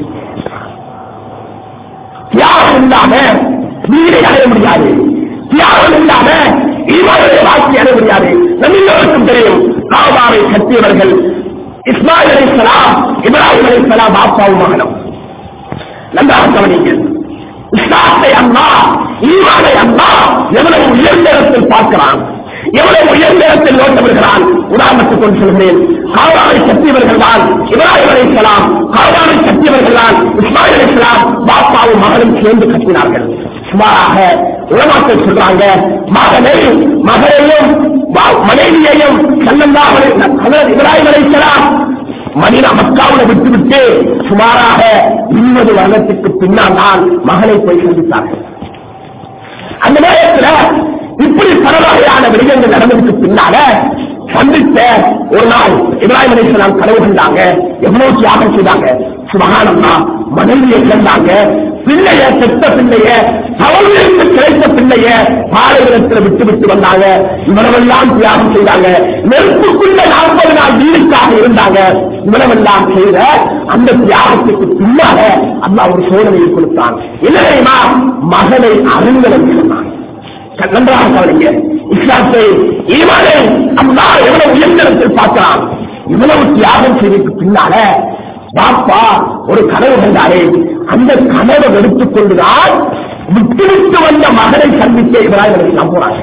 தியாகம் இல்லாம வீடை அடைய முடியாது தியாகம் இல்லாம இவருடைய வாழ்க்கை அடைய முடியாது நம்ம எல்லோருக்கும் தெரியும் காபாவை கட்டியவர்கள் இஸ்மாயில் அலைசலாம் இப்ராஹிம் அலைசலாம் பாப்பாவும் மகனும் நன்றாக கவனிங்க இஸ்லாத்தை அண்ணா ஈவானை அண்ணா எவ்வளவு உயர்ந்த இடத்தில் பார்க்கிறான் எவ்வளவு உயர்ந்த இடத்தில் நோட்டமிடுகிறான் உதாரணத்துக்கு கொண்டு சொல்கிறேன் காவானை கட்டியவர்கள் தான் இப்ராஹிம் அலைசலாம் காவானை கட்டியவர்கள் தான் இஸ்மாயில் அலைசலாம் பாப்பாவும் மகனும் சேர்ந்து கட்டினார்கள் சுமாராக உலமாக்கள் சொல்றாங்க மகனை மகனையும் வா- மனைவியையும் செல்லந்தாக இப்ராஹிம் அலைசலாம் மனித மக்காவுல விட்டுவிட்டு சுமாராக இருபது வருடத்துக்கு பின்னால் தான் மகனை போய் சந்தித்தார்கள் அந்த நேரத்துல இப்படி பல வகையான விடயங்கள் நடந்ததுக்கு பின்னால சந்தித்த ஒரு நாள் இப்ராஹிம் அலிஸ்லாம் கனவு கண்டாங்க எவ்வளவு தியாகம் செய்தாங்க சுபகானம்மா மனைவியை இழந்தாங்க பிள்ளைய செத்த பிள்ளைய தவறிலிருந்து கிடைத்த பிள்ளைய பாலைவனத்தில் விட்டு விட்டு வந்தாங்க இவனவெல்லாம் தியாகம் செய்தாங்க நெருப்புக்குள்ள நாற்பது நாள் வீடுக்காக இருந்தாங்க இவனவெல்லாம் செய்த அந்த தியாகத்துக்கு பின்னால அல்லாஹ் ஒரு சோதனையை கொடுத்தான் என்ன தெரியுமா மகனை அறிஞரம் சொன்னான் நன்றாக கவனிங்க இஸ்லாத்தை ஈமானை அல்லாஹ் எவ்வளவு உயர்ந்தத்தில் பார்க்கிறான் இவ்வளவு தியாகம் செய்ததுக்கு பின்னால பாப்பா ஒரு கனவு கண்டாரே அந்த கனவை எடுத்துக் கொண்டுதான் விட்டு விட்டு வந்த மகனை சந்திக்க இவராக போறாங்க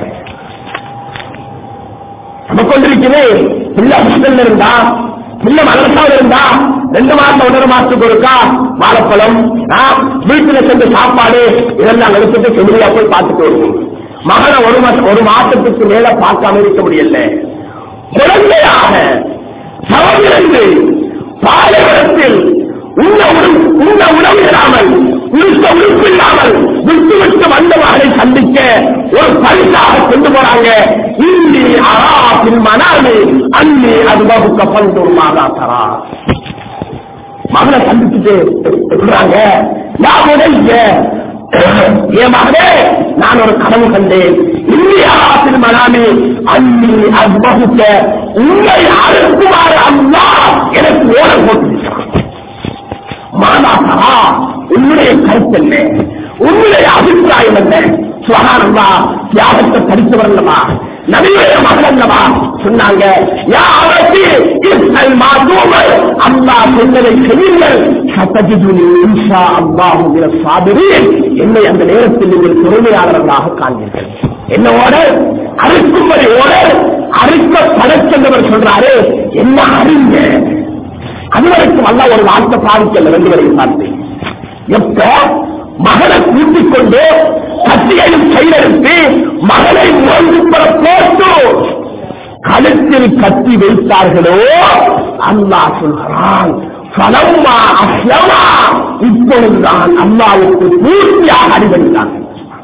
நம்ம கொண்டிருக்குது பிள்ளை ஹாஸ்டல்ல இருந்தா பிள்ளை மதரசாவில் இருந்தா ரெண்டு மாசம் ஒன்றரை மாசத்துக்கு ஒருக்கா வாழைப்பழம் ஆ, வீட்டுல சென்ற சாப்பாடு இதெல்லாம் எடுத்துட்டு செடியா போய் பார்த்துட்டு வருவோம் மகனை ஒரு மாசம் ஒரு மாசத்துக்கு மேல பார்க்காம இருக்க முடியல குழந்தையாக சவமிருந்து பாலைவனத்தில் உண்ண உணவு உண்ண உணவு இல்லாமல் உடுத்த உறுப்பு இல்லாமல் விட்டு விட்டு வந்த மகனை சந்திக்க ஒரு பரிசாக கொண்டு போறாங்க இன்னி அரா பின் மனாமி அன்னி அது வகுக்க பந்து மாதா தரா மகனை சந்திச்சுட்டு சொல்றாங்க நான் உடைய என் மகனே நான் ஒரு கனவு கண்டேன் இந்தியாவில் மனாமி அன்னி அவ்வகுக்க உண்மை அறுக்குமாறு அம்மா எனக்கு ஓடம் போட்டு மாதாசரா உன்னுடைய கருத்து என்ன உன்னுடைய அபிப்பிராயம் என்ன சுகானந்தா தியாகத்தை படித்தவர் அல்லவா நபியுடைய மகன் அல்லவா சொன்னாங்க யா அரசி இஸ்மல் மாதூமல் அல்லாஹ் சொன்னதை செய்யுங்கள் சத்தஜிதுனி இன்ஷா அல்லாஹு மின சாபிரீன் என்னை அந்த நேரத்தில் நீங்கள் பொறுமையாளர்களாக காண்பீர்கள் என்னோட அறுக்கும்படி ஓட அறுக்க படச்சென்றவர் சொல்றாரு என்ன அறிங்க அதுவரைக்கும் அல்ல ஒரு வார்த்தை பாதிக்கல ரெண்டு வரையும் பார்த்து எப்ப மகனை கூட்டிக் கொண்டு கத்தியையும் கையெழுத்து மகனை ஓய்வுபெற போட்டு கழுத்தில் கத்தி வைத்தார்களோ அல்லாஹ் சொல்கிறான் பலம்மா அஸ்லமா இப்பொழுதுதான் அல்லாவுக்கு பூர்த்தியாக அடிபடுகிறான்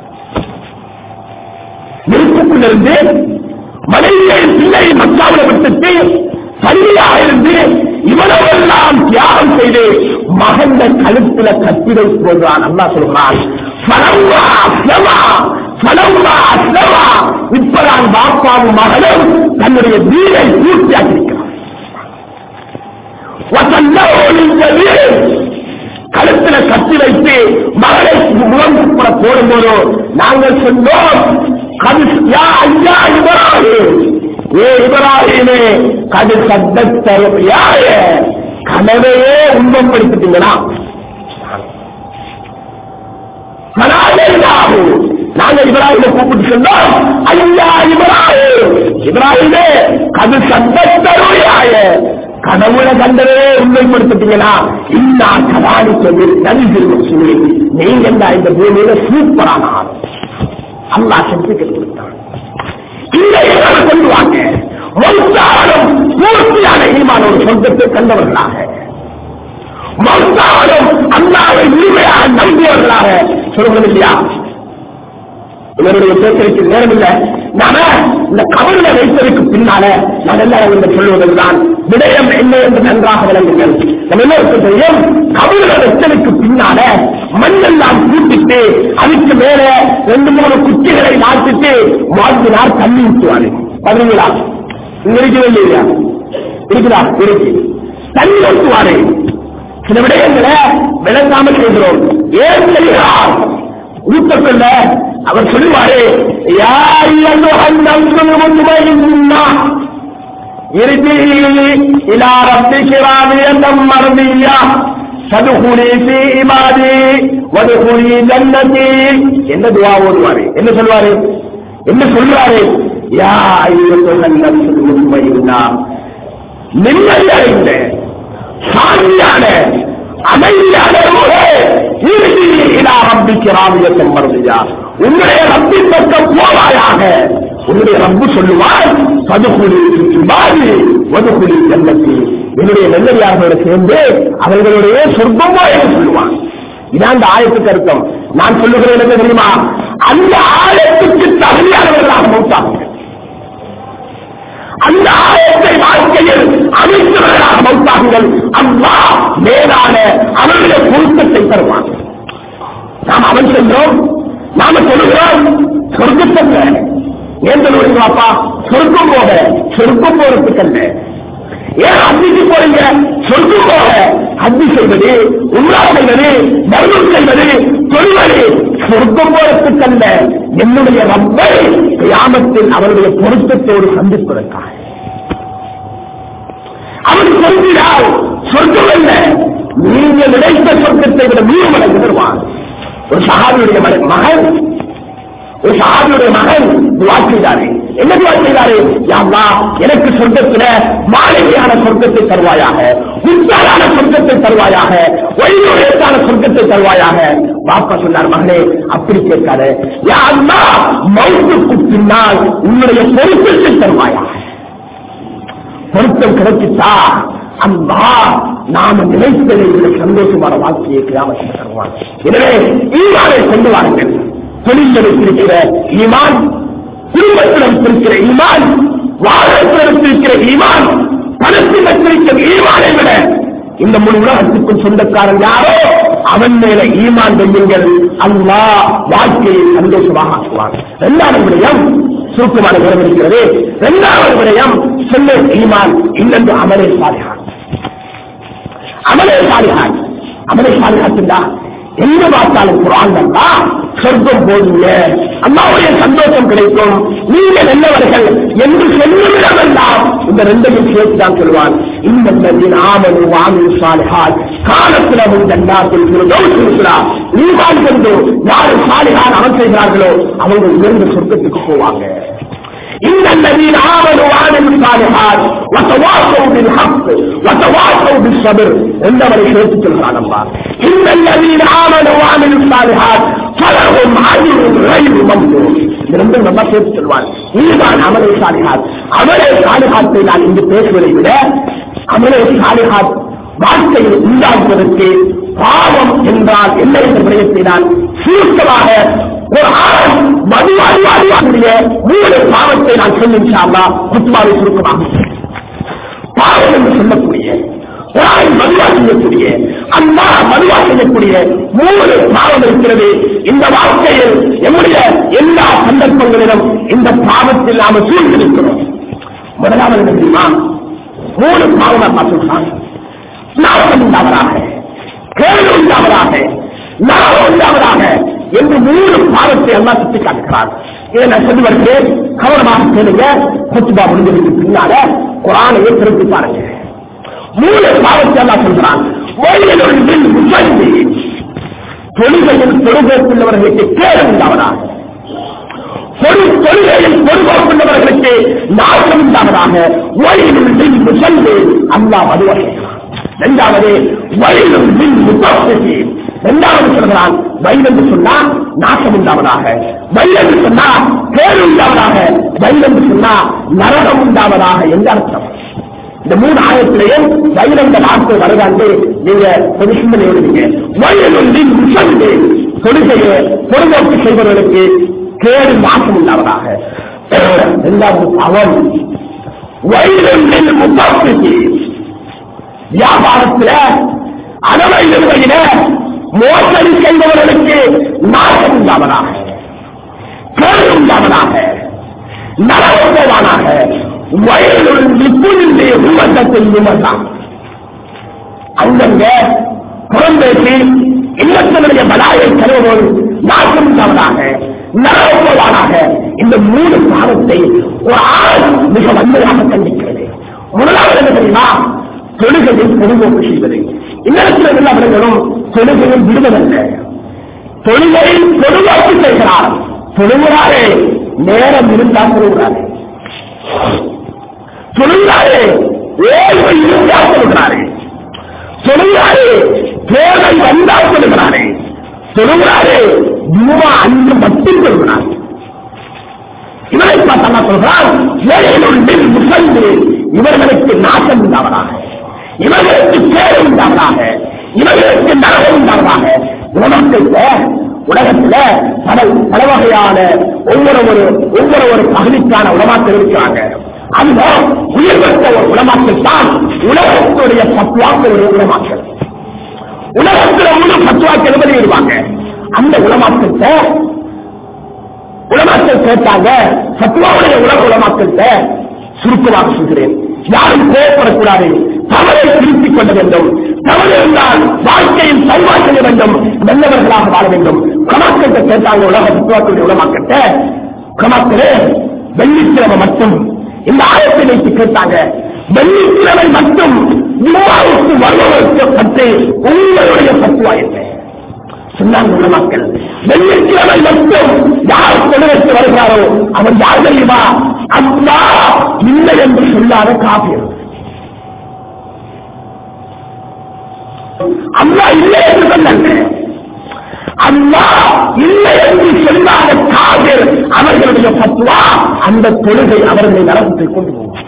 நெருப்புக்குள்ளிருந்து மனைவியை பிள்ளை மக்காவில விட்டுட்டு பள்ளியாக இருந்து இவனவெல்லாம் தியாகம் செய்து மகந்த கழுத்துல கத்திரை போன்றான் அல்லா சொல்கிறான் பலம்மா அஸ்லமா பலம்மா அஸ்லமா இப்பதான் பாப்பாவும் மகனும் தன்னுடைய வீரை பூர்த்தியாக்கியிருக்கிறான் கழுத்துல கத்தி வைத்து மகளை முகம்புற போடும்போது நாங்கள் சொன்னோம் கது யா ஐயா இவராகும் ஏ இவராகினே கது சத்தத்தரும் யாய கனவையே உண்மைப்படுத்திட்டீங்களா கனாகும் நாங்கள் இப்ராஹிமை கூப்பிட்டு சொன்னோம் ஐயா இப்ராஹிம் இப்ராஹிமே கது சத்தத்தருயாய கடவுளை கண்டதே உண்மைப்படுத்திட்டீங்களா இன்னா கதானிக்க நதிகள் சொல்லி நீங்க தான் இந்த பூமியில சூப்பரான ஆள் அல்லாஹ் சர்டிபிகேட் கொடுத்தான் இந்த இடங்களை கொண்டு வாங்க மௌத்தாலும் பூர்த்தியான ஈமான ஒரு சொந்தத்தை கண்டவர்களாக மௌத்தாலும் அல்லாவை முழுமையாக நம்பியவர்களாக சொல்வது இல்லையா இவருடைய பேச்சருக்கு நேரம் இல்ல நாம இந்த கவர்ல வைத்ததற்கு பின்னால நான் எல்லாரும் இந்த சொல்லுவதுதான் விடயம் என்ன என்று நன்றாக விளங்குங்கள் நம்ம எல்லோருக்கும் தெரியும் கவர்ல வைத்ததற்கு பின்னால மண்ணெல்லாம் கூட்டிட்டு அதுக்கு மேல ரெண்டு மூணு குச்சிகளை நாட்டிட்டு மாற்றினார் தண்ணி ஊற்றுவாரு பதினீங்களா இங்க இருக்குது இல்லையா இருக்குதா இருக்கு தண்ணி ஊற்றுவாரு சில விடயங்களை விளங்காமல் செய்கிறோம் ஏன் செய்கிறார் ஊட்டக்கல்ல அவர் சொல்லுவாரு யா அய்யுஹன் நஃப்ஸுல் முத்மஇன்னா இர்ஜிஇ இலா ரப்பிகி ராதியத்தம் மர்தியா ஃபதுகுலி ஃபீ இபாதி வதுகுலி ஜன்னதி என்ன துஆ ஓதுவாரு என்ன சொல்வாரு என்ன சொல்றாரு யா அய்யுஹன் நஃப்ஸுல் முத்மஇன்னா நிம்மதியடைந்த சாந்தியான அமைதியான ரூஹே, இறுதி இலா ரப்பிக்கு ராவியத்தம் மருதியா உன்னுடைய ரப்பின் பக்கம் போவாயாக உன்னுடைய ரப்பு சொல்லுவார் பதுகுலி இபாதி வதுகுலி ஜன்னதி என்னுடைய நல்லடியார்களோட சேர்ந்து அவர்களுடைய சொர்க்கமோ என்று சொல்லுவான் இதான் அந்த ஆயத்துக்கு அர்த்தம் நான் சொல்லுகிறேன் என்ன தெரியுமா அந்த ஆயத்துக்கு தகுதியானவர்களாக மௌத்தாகுங்கள் அந்த ஆயத்தை வாழ்க்கையில் அமைத்தவர்களாக மௌத்தாகுங்கள் அம்மா மேலான அவருடைய பொருத்தத்தை தருவான் நாம் அவன் சென்றோம் நாம சொல்லுகிறோம் சொர்க்கத்தல்ல ஏன் சொல்லுவீங்களாப்பா சொர்க்கம் போக சொர்க்கம் போறதுக்கல்ல ஏன் அத்திக்கு போறீங்க சொர்க்கம் போக அத்தி செய்வது உண்ணா செய்வது மருந்தும் செய்வது சொல்வது சொர்க்கம் போறதுக்கல்ல என்னுடைய ரப்பை கியாமத்தில் அவருடைய பொருத்தத்தோடு சந்திப்பதற்காக அவன் சொல்கிறார் சொர்க்கம் அல்ல நீங்க நினைத்த சொர்க்கத்தை விட மீண்டும் மடங்கு தருவான் ஒரு சகாபியுடைய மகன் மகன் ஒரு சகாபியுடைய மகன் துவா செய்தாரு என்ன துவா செய்தாரு யாவா எனக்கு சொர்க்கத்துல மாளிகையான சொர்க்கத்தை தருவாயாக உத்தாரான சொர்க்கத்தை தருவாயாக ஒய்வுடையத்தான சொர்க்கத்தை தருவாயாக பாப்பா சொன்னார் மகனே அப்படி கேட்காத யா அம்மா மௌத்துக்கு பின்னால் உன்னுடைய பொருத்தத்தை தருவாயாக பொருத்தம் கிடைச்சிட்டா அம்மா நாம நினைத்ததை விட சந்தோஷமான வாழ்க்கையை கிராமத்தில் தருவான் எனவே ஈமானை கொண்டு வாருங்கள் தொழிலில் வைத்திருக்கிற ஈமான் குடும்பத்தில் வைத்திருக்கிற ஈமான் வாழத்தில் வைத்திருக்கிற ஈமான் பணத்தில் வைத்திருக்கிற ஈமானை விட இந்த முழு உலகத்துக்கும் சொந்தக்காரன் யாரோ அவன் மேல ஈமான் வையுங்கள் அல்லா வாழ்க்கையை சந்தோஷமாக ஆக்குவான் இரண்டாவது விடயம் சுருக்கமான விவரம் இருக்கிறது இரண்டாவது விடயம் சொல்ல ஈமான் இன்னொன்று அமலே சாலிகான் அமலே சாலிகான் அமலே சாலிகாத்துண்டா எங்க பார்த்தாலும் குரான் வந்தா சொர்க்கம் போதுங்க அம்மாவுடைய சந்தோஷம் கிடைக்கும் நீங்க நல்லவர்கள் என்று சொல்லுமிடமெல்லாம் இந்த ரெண்டையும் சேர்த்து தான் சொல்வான் இந்த நதியின் ஆமனு வாமி சாலிஹால் காலத்துல உங்க எல்லாத்தில் இருக்கிறார் நீவான் கொண்டு யாரு சாலிஹான் அமல் செய்கிறார்களோ அவங்க உயர்ந்த சொர்க்கத்துக்கு போவாங்க إن الذين آمنوا وعملوا الصالحات وتواصوا بالحق وتواصوا بالصبر عندما يشهد القرآن الله إن الذين آمنوا وعملوا الصالحات فلهم أجر غير ممنون இரண்டும் நம்ம சேர்த்து சொல்வார் ஈமான் அமலை சாலிஹாத் அமலை சாலிஹாத்தை நான் இங்கு பேசுவதை விட அமலை சாலிஹாத் வாழ்க்கையில் உண்டாக்குவதற்கு பாவம் என்றால் என்ன என்ற விடயத்தை நான் சுருக்கமாக ஒரு ஆண் மதுவாதிவாதிவாருடைய மூணு பாவத்தை நான் சொல்லிச்சாங்களா குத்துமாவை சுருக்கமாக பாவம் என்று சொல்லக்கூடிய ஒரு ஆண் மதுவா செய்யக்கூடிய அம்மா மதுவா செய்யக்கூடிய மூணு பாவம் இருக்கிறது இந்த வாழ்க்கையில் எம்முடைய எல்லா சந்தர்ப்பங்களிலும் இந்த பாவத்தில் நாம சூழ்ந்திருக்கிறோம் முதலாவது என்ன தெரியுமா மூணு பாவம் பார்த்துட்டான் நாசம் உண்டாவதாக கேள்வி உண்டாவதாக நாம உண்டாவதாக என்று மூணு பாவத்தை எல்லாம் சுட்டி காட்டுகிறார் இதை நான் சொல்லி வருகிறேன் கவனமாக கேளுங்க குத்துபா முடிஞ்சதுக்கு பின்னால குரானையே திருப்பி பாருங்க மூணு பாவத்தை எல்லாம் சொல்கிறான் வயலுள் முசந்தி தொழுகையில் தொழுகைக்குள்ளவர்களுக்கு கேடு உண்டாவதாக பொது தொழுகையில் பொறுப்போக்குள்ளவர்களுக்கு நாசம் உண்டாவதாக வழியில் மின் முசல்வு அல்லாஹ் அதுவரை இரண்டாவது வழியிலும் மின் முத்தி இரண்டாவது சொல்கிறான் வயல் என்று சொன்னா நாசம் உண்டாவதாக வயல் என்று சொன்னா கேடு உண்டாவதாக வயல் என்று சொன்னா நரகம் உண்டாவதாக என்று அர்த்தம் இந்த மூணு ஆயத்திலையும் வயல் என்ற வார்த்தை வருதாண்டு நீங்க ஒரு சிந்தனை எழுதுங்க வயலும் மின் முசல்வு தொழுகையை பொறுப்போக்கு செய்பவர்களுக்கு கேடு நாசம் உண்டாவதாக இரண்டாவது அவன் வயலில் முத்தாசி வியாபாரத்தில் அளவை நிறுவையில மோசடி செய்பவர்களுக்கு நாசம் உண்டாவதாக கேடு உண்டாவதாக நரகம் போவானாக வயலுள் நிப்புணிலே உருவட்டத்தில் நிமர்ந்தான் அங்கங்க புறம்பேசி இல்லத்தினுடைய பலாயை கருவோடு நாசம் உண்டாவதாக நரகம் போவானாக இந்த மூணு பாவத்தை ஒரு ஆள் மிக வன்மையாக கண்டிக்கிறது முதலாவது என்ன தெரியுமா தொழுகையில் பொதுவோக்கு செய்வது இன்னத்தில் எல்லா விடங்களும் தொழுகையில் விடுவதல்ல தொழுகையில் பொதுவோக்கு செய்கிறார் தொழுகிறாரே நேரம் இருந்தால் தொழுகிறாரே தொழுகிறாரே ஓய்வு இருந்தால் தொழுகிறாரே தொழுகிறாரே தேவை வந்தால் தொழுகிறாரே தொழுகிறாரே ஜூமா அன்று மட்டும் தொழுகிறார் இவரை பார்த்தா சொல்கிறார் ஏழைகளுடைய முசந்து இவர்களுக்கு நாசம் உண்டாவதாக இவர்களுக்கு கேடு உண்டாவதாக இவர்களுக்கு நரகம் உண்டாவதாக உலகத்தில உலகத்துல பல பல வகையான ஒவ்வொரு ஒரு ஒவ்வொரு ஒரு பகுதிக்கான உலமாக்கள் இருக்கிறாங்க அந்த உயர்வற்ற ஒரு உலமாக்கள் தான் உலகத்துடைய பத்துவாக்களுடைய உலமாக்கள் உலகத்துல முழு பத்துவாக்கள் வெளியிடுவாங்க அந்த உலமாக்கத்தை உலமாக்கள் கேட்டாங்க சத்துவாவுடைய உலக உலமாக்கள்கிட்ட சுருக்கமாக சொல்கிறேன் யாரும் கோபப்படக்கூடாது தவறை திருத்திக் கொள்ள வேண்டும் தவறு இருந்தால் வாழ்க்கையில் சல்வாய் செய்ய வேண்டும் நல்லவர்களாக வாழ வேண்டும் உலமாக்கத்தை கேட்டாங்க உலக சத்துவாக்களுடைய உலமாக்கட்ட உலமாக்களே வெள்ளிக்கிழமை மட்டும் இந்த ஆயத்தை வைத்து கேட்டாங்க வெள்ளிக்கிழமை மட்டும் ஜும்மாவுக்கு வருவதற்கு பற்றி உங்களுடைய சத்துவா என்ன சொன்னாங்க உலமாக்கள் வெள்ளிக்கிழமை மட்டும் யார் தொழிலுக்கு வருகிறாரோ அவர் யார் தெரியுமா அல்லா இல்லை என்று சொல்லாத காப்பீர் அல்லா இல்லை என்று சொன்னாங்க அல்லா இல்லை என்று சொல்லாத காப்பீர் அவர்களுடைய பத்துவா அந்த தொழுகை அவர்களை நரகத்தை கொண்டு போகும்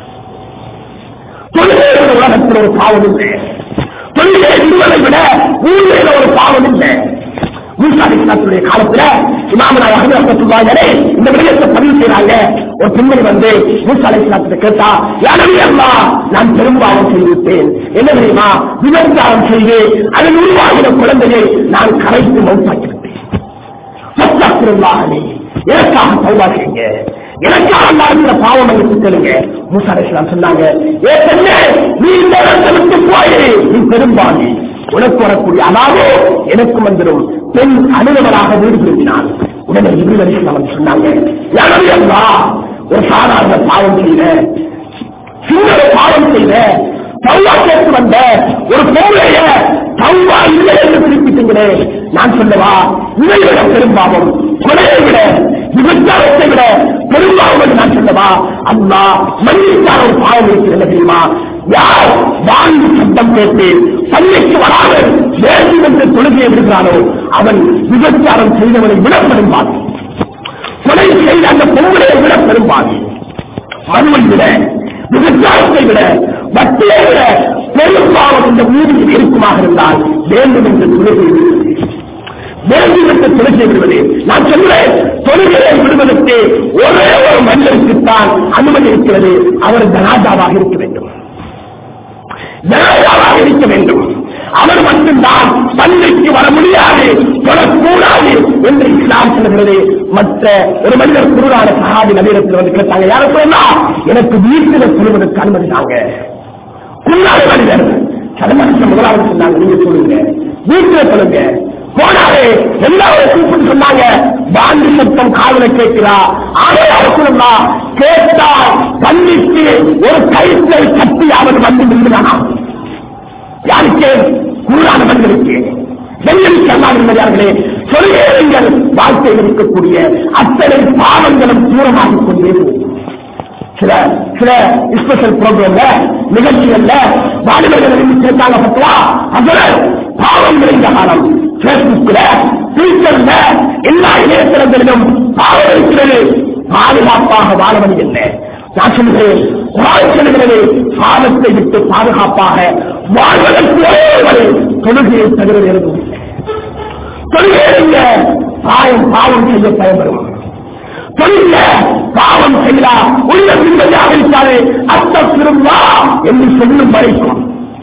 தொழுகை உலகத்தில் ஒரு பாவம் இல்லை தொழிலை விடுவதை விட ஊழியர்ல ஒரு பாவம் இல்லை மூசாதிக்காத்துடைய காலத்துல இமாமனா அகமதுல்லாஹரே இந்த விடயத்தை பதிவு செய்யறாங்க ஒரு பெண்மணி வந்து மூசாதிக்காத்துல கேட்டா யாரே அல்லா நான் பெரும்பாவம் செய்துவிட்டேன் என்ன தெரியுமா விபச்சாரம் செய்து அதில் உருவாகின குழந்தையை நான் கரைத்து மௌத்தாக்கிவிட்டேன் சத்தாக்குறந்தாகவே எனக்காக தௌபா செய்யுங்க எனக்காக நடந்த பாவம் என்று சொல்லுங்க மூசா அலைஹிஸ்ஸலாம் சொன்னாங்க ஏ பெண்ணே நீ இந்த இடத்தை விட்டு போய் நீ பெரும்பாவி உனக்கு வரக்கூடிய அதாவது எனக்கும் வந்துடும் பெண் அனுபவராக வீடு திரும்பினான் உடனே இப்ரீம் அலிஸ்லாம் வந்து சொன்னாங்க யாரும் அல்லா ஒரு சாதாரண பாவம் செய்த சின்ன ஒரு பாவம் செய்த தௌவா கேட்டு வந்த ஒரு பொருளைய தௌவா இல்லை என்று குறிப்பிட்டீங்களே நான் சொல்லவா இதை விட பெரும்பாவம் கொலையை விட விபச்சாரத்தை விட பெரும்பாவம் என்று நான் சொல்லவா அண்ணா மன்னிக்கான ஒரு பாவம் இருக்கிறது தெரியுமா யார் வாங்கி சத்தம் கேட்டு பள்ளிக்கு வராது வேண்டும் என்று தொழுகையை விடுகிறானோ அவன் விபச்சாரம் செய்தவனை விட பெரும்பாவி கொலை செய்த அந்த பொங்கலை விட பெரும்பாவி மனுவை விட விபச்சாரத்தை விட வட்டியை விட பெரும்பாலும் இந்த ஊரில் இருக்குமாக இருந்தால் வேண்டும் என்று தொழுகை வேண்டும் என்று தொழுகை விடுவது நான் சொல்கிறேன் தொழுகையை விடுவதற்கு ஒரே ஒரு மனிதருக்குத்தான் அனுமதி இருக்கிறது அவர் ஜனாதாவாக இருக்க வேண்டும் ஜனாதாவாக இருக்க வேண்டும் அவர் மட்டும்தான் பள்ளிக்கு வர முடியாது தொடக்கூடாது என்று இஸ்லாம் சொல்கிறது மற்ற ஒரு மனிதர் குருடான சகாதி நபீரத்தில் வந்து கேட்டாங்க யார சொன்னா எனக்கு வீட்டில் சொல்வதற்கு அனுமதி தாங்க குருடான மனிதர் சதமனுஷன் முதலாவது சொன்னாங்க நீங்க சொல்லுங்க வீட்டில் சொல்லுங்க போனாரு எல்லாரும் கூப்பிட்டு சொன்னாங்க பாண்டி சத்தம் காதல கேட்கிறா ஆகவே அவசரம்னா கேட்டா பள்ளிக்கு ஒரு கயிற்றை கட்டி அவர் வந்து நின்றுதானா யாருக்கு கூறான மனிதருக்கு வெள்ளரிக்கு அல்லாத நிம்மதியார்களே சொல்லுங்கள் வாழ்க்கையில் இருக்கக்கூடிய அத்தனை பாவங்களும் தூரமாகிக் கொண்டே போகும் சில சில ஸ்பெஷல் ப்ரோக்ராம்ல நிகழ்ச்சிகள்ல வாலிபர்கள் இருந்து சேர்த்தாங்க பத்துவா அதுல பாவம் நிறைந்த காலம் பேஸ்புக்ல ட்விட்டர்ல எல்லா இணையதளங்களிலும் பாவம் இருக்கிறது பாதுகாப்பாக வாழவது என்ன நான் சொல்கிறேன் குரான் சொல்கிறது பாவத்தை விட்டு பாதுகாப்பாக வாழ்வதற்கு ஒரே வழி தொழுகையை தவிர எதுவும் இல்லை தொழுகையில பாயம் பாவம் செய்ய பயன்படும் தொழில பாவம் செய்யலாம் உள்ள நிம்மதியாக இருக்காது அர்த்தம் திரும்பா என்று சொல்லும் வரைக்கும்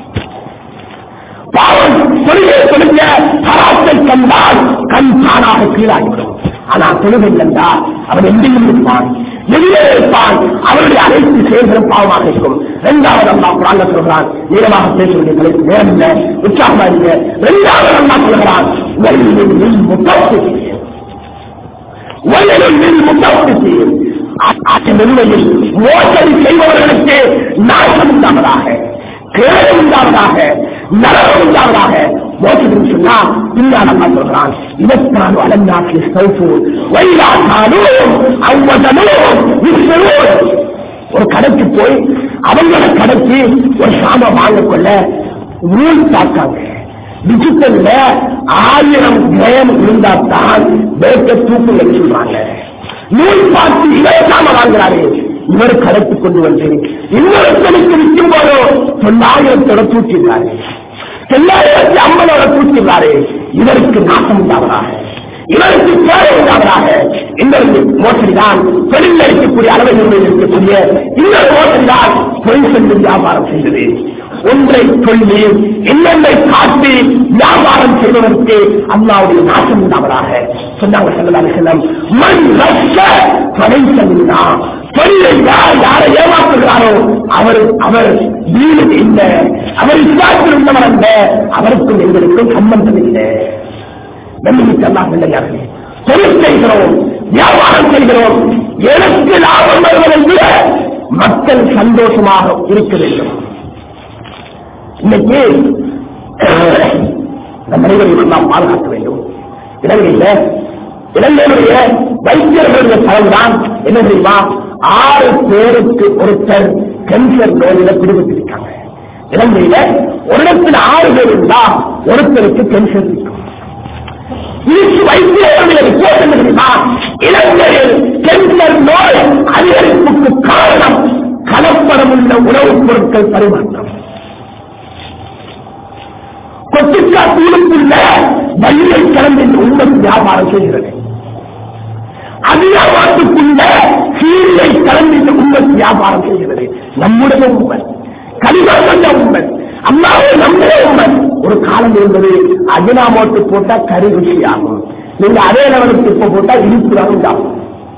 பாவம் தொழிலை தொழில தராத்தை கண்டால் கண் தானாக கீழாகிவிடும் ஆனால் தொழுகை கண்டால் அவன் எங்கேயும் இருப்பான் எதிரே இருப்பான் அவருடைய அனைத்து செயல்களும் பாவமாக இருக்கும் இரண்டாவது அம்மா குராங்க சொல்கிறான் நீளமாக பேச வேண்டிய தலைப்பு நேரம் இல்லை உற்சாகமா இல்லை இரண்டாவது அம்மா சொல்கிறான் வலிமையின் முத்தம் வயலில் முத்தவசியும் நிலையில் மோசடி செய்பவர்களுக்கு நாசம் உண்டாவதாக கேடு உண்டாவதாக நரகம் உண்டாவதாக மோசடி சொன்னா பின்னாடி சொல்றான் இதற்கான அலங்காட்சி சௌசு வைராசாலும் அவ்வதனும் ஒரு கடைக்கு போய் அவங்கள கடைக்கு ஒரு சாம வாங்க கொள்ள ரூல் பார்க்காங்க டிஜிட்டல்ல ஆயிரம் கிரயம் இருந்தால்தான் பேக்க தூக்குங்க சொல்றாங்க நூல் பார்த்து இவர் சாம வாங்குறாரு இவர் கடைக்கு கொண்டு வந்து இன்னொருத்தனுக்கு விற்கும் போதோ தொள்ளாயிரத்தோட தூக்கிடுறாரு தொள்ளாயிரத்தி ஐம்பதோட தூக்கிடுறாரு இவருக்கு நாசம் உண்டாவதாக இவருக்கு தேவை உண்டாவதாக இன்னொரு மோசடிதான் தொழில் இருக்கக்கூடிய அளவை இருக்கக்கூடிய இன்னொரு மோசடிதான் தொழில் சென்று வியாபாரம் செய்தது ஒன்றை சொல்லி இன்னொன்றை காட்டி வியாபாரம் செய்வதற்கு அல்லாவுடைய நாசம் உண்டாவதாக சொன்னாங்க செல்லலாம் செல்லம் மண் ரஷ கொலை செல்லா தொழிலை யார் யாரை ஏமாற்றுகிறாரோ அவர் அவர் வீடு இல்லை அவர் இஸ்லாத்தில் உள்ளவர் அல்ல அவருக்கும் எங்களுக்கும் சம்பந்தம் இல்லை நம்பிக்கை அல்லாஹ் இல்லையார்களே தொழில் செய்கிறோம் வியாபாரம் செய்கிறோம் எனக்கு லாபம் வருவதை விட மக்கள் சந்தோஷமாக இருக்க வேண்டும் இன்னைக்கு இந்த மனிதர்கள் நாம் பாதுகாக்க வேண்டும் இலங்கையில இலங்கையுடைய வைத்தியர்களுடைய தரவுதான் என்ன தெரியுமா ஆறு பேருக்கு ஒருத்தர் கேன்சர் நோயில பிடிபட்டிருக்காங்க இலங்கையில ஒரு இடத்துல ஆறு பேர் இருந்தா ஒருத்தருக்கு கேன்சர் இருக்கும் இதுக்கு வைத்தியர்களுடைய ரிப்போர்ட் என்ன தெரியுமா இலங்கையில் கேன்சர் நோய் அதிகரிப்புக்கு காரணம் கலப்படமுள்ள உணவுப் பொருட்கள் பரிமாற்றம் கொட்டிக்கா தூளுக்குள்ள வழியை கலந்து இந்த உண்மை வியாபாரம் செய்கிறது அதிகாரத்துக்குள்ள சீரியை கலந்து இந்த உண்மை வியாபாரம் செய்கிறது நம்முடைய உண்மை கலிகாசந்த உண்மை அம்மாவை நம்முடைய உண்மை ஒரு காலம் இருந்தது அஜினாமோட்டு போட்டா கறி ருசியாகும் நீங்க அதே லெவலுக்கு இப்ப போட்டா இனிப்பு தான் உண்டாகும்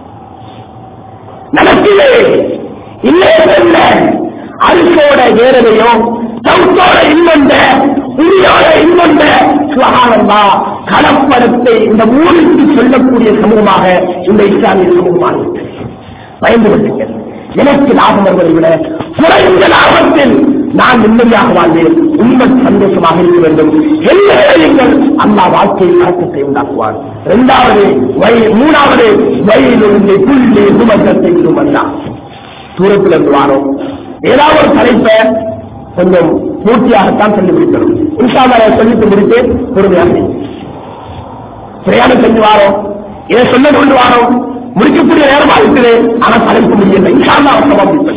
நடக்கவே இல்லை இல்ல அரிசோட வேறதையோ சவுத்தோட இன்னொண்ட உரியோட இன்னொண்ட சுகானந்தா கலப்படத்தை இந்த ஊருக்கு சொல்லக்கூடிய சமூகமாக இந்த இஸ்லாமிய சமூகமாக பயந்து கொள்ளுங்கள் எனக்கு லாபம் வருவதை விட குறைந்த லாபத்தில் நான் நிம்மதியாக வாழ்வேன் உண்மை சந்தோஷமாக இருக்க வேண்டும் எல்லா நீங்கள் அல்லா வாழ்க்கையில் தாக்கத்தை உண்டாக்குவார் இரண்டாவது வய மூணாவது வயலிருந்து புள்ளி சுமந்தத்தை அல்லா தூரத்தில் இருந்து வாரோம் ஏதாவது ஒரு தலைப்பை கொஞ்சம் பூர்த்தியாகத்தான் சொல்லி முடிக்கணும் இன்ஷால்லா சொல்லிட்டு முடித்து பொறுமையாக பிரயாணம் செஞ்சு வாரோம் இதை சொல்ல கொண்டு வாரோம் முடிக்கக்கூடிய நேரமா இருக்குது ஆனா தலைப்பு முடியல இன்ஷால்லா அவசரம்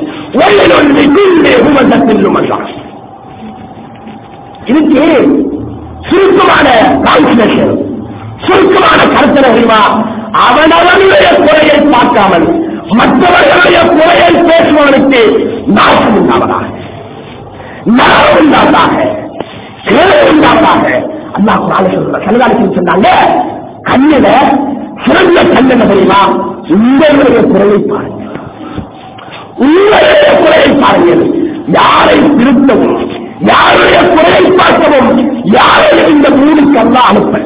இதுக்கு சுருக்கமான கால்குலேஷன் சுருக்கமான கருத்தனை தெரியுமா அவனவனுடைய குறையை பார்க்காமல் மற்றவர்களுடைய குறையை பேசுபவனுக்கு நாசம் உண்டாவதாக நரகம் உண்டாவதாக கேடு உண்டாவதாக அல்லாஹ் குரான் சொல்ற கல்லதாலத்தில் சொன்னாங்க கண்ணில சிறந்த கண்ணென்ன தெரியுமா உங்களுடைய குறையை பாருங்க உங்களுடைய குறையை பாருங்கள் யாரை திருத்தவும் யாருடைய குறையை பார்க்கவும் யாரையும் இந்த மூணுக்கு அல்ல அனுப்பல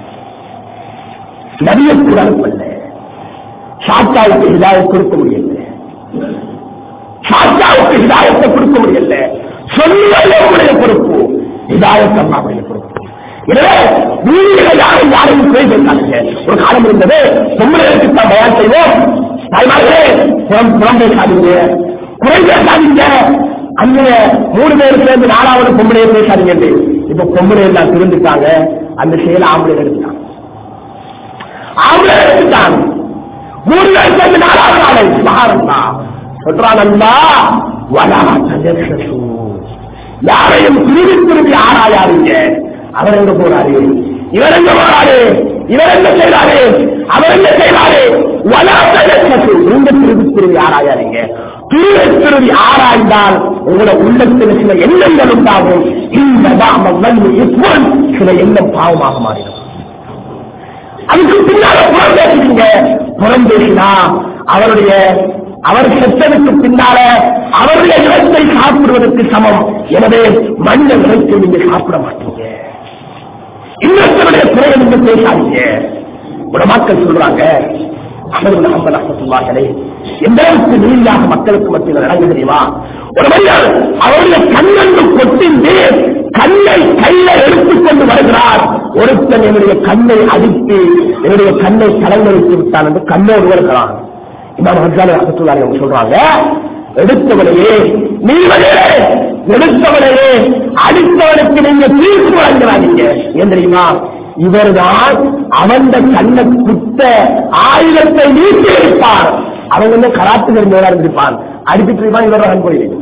நபியக்கு அனுப்பல சாத்தாவுக்கு ஹிதாயத் கொடுக்க முடியல சாத்தாவுக்கு ஹிதாயத்தை கொடுக்க முடியல சொல்லுவதே உடைய பொறுப்பு ஹிதாயத் அல்லாவுடைய பொறுப்பு எனவே நீங்க யாரும் யாரையும் பேச ஒரு காலம் பழக்கம் இருந்தது பொம்பளைகளுக்கு தான் பயான் செய்வோம் தாய்மார்களே புறம் புறம் பேசாதீங்க குறை பேசாதீங்க அங்க மூணு பேர் சேர்ந்து நாலாவது பொம்பளையை பேசாதீங்க இப்ப பொம்பளை எல்லாம் திருந்துட்டாங்க அந்த செயலை ஆம்பளை எடுத்துட்டாங்க ஆம்பளை எடுத்துட்டாங்க மூணு பேர் சேர்ந்து நாலாவது நாளை மகாரந்தா சொல்றான் அல்லா வலா தஜஸ்ஸு. யாரையும் திரும்பி திரும்பி ஆராயாதீங்க அவர் எங்க போறாரு இவர் எங்க போறாரு இவர் என்ன செய்யறாரு அவர் என்ன செய்யறாரு வலா தஜஸ்ஸு. நீங்க திரும்பி திரும்பி ஆராயாதீங்க திரும்பி திரும்பி ஆராய்ந்தால் உங்களோட உள்ளத்தில் சில எண்ணங்கள் உண்டாகும் இந்த தாம வந்து இப்போ சில எண்ணம் பாவமாக மாறிடும் அதுக்கு பின்னால புறம் பேசுறீங்க புறம் பேசினா அவருடைய அவர் செத்ததுக்கு பின்னால அவருடைய இனத்தை சாப்பிடுவதற்கு சமம் எனவே மனித இனத்தை நீங்க சாப்பிட மாட்டீங்க இன்னொருத்தருடைய குறையை நீங்க பேசாதீங்க ஒரு மக்கள் சொல்றாங்க அமர்வு அம்பல் அசத்துவார்களே எந்த அளவுக்கு நீதியாக மக்களுக்கு மத்தியில் நடந்து தெரியுமா ஒரு மனிதர் அவருடைய கண்ணன்று கொட்டிந்து கண்ணை கையில எடுத்துக்கொண்டு வருகிறார் ஒருத்தன் என்னுடைய கண்ணை அடித்து என்னுடைய கண்ணை கலங்கரித்து விட்டான் என்று கண்ணோடு வருகிறான் இமாம் ஹஜாலி அகத்துள்ளாரி அவங்க சொல்றாங்க எடுத்தவனையே நீங்களே எடுத்தவனையே அடித்தவனுக்கு நீங்க தீர்ப்பு வழங்குறாங்க ஏன் தெரியுமா இவர்தான் அவன் கண்ணை குத்த ஆயுதத்தை நீட்டி இருப்பார் அவன் வந்து கராத்து இருந்தவரா இருந்திருப்பான் அடித்துட்டு இருப்பான் இவர் ரகன் போயிருக்கு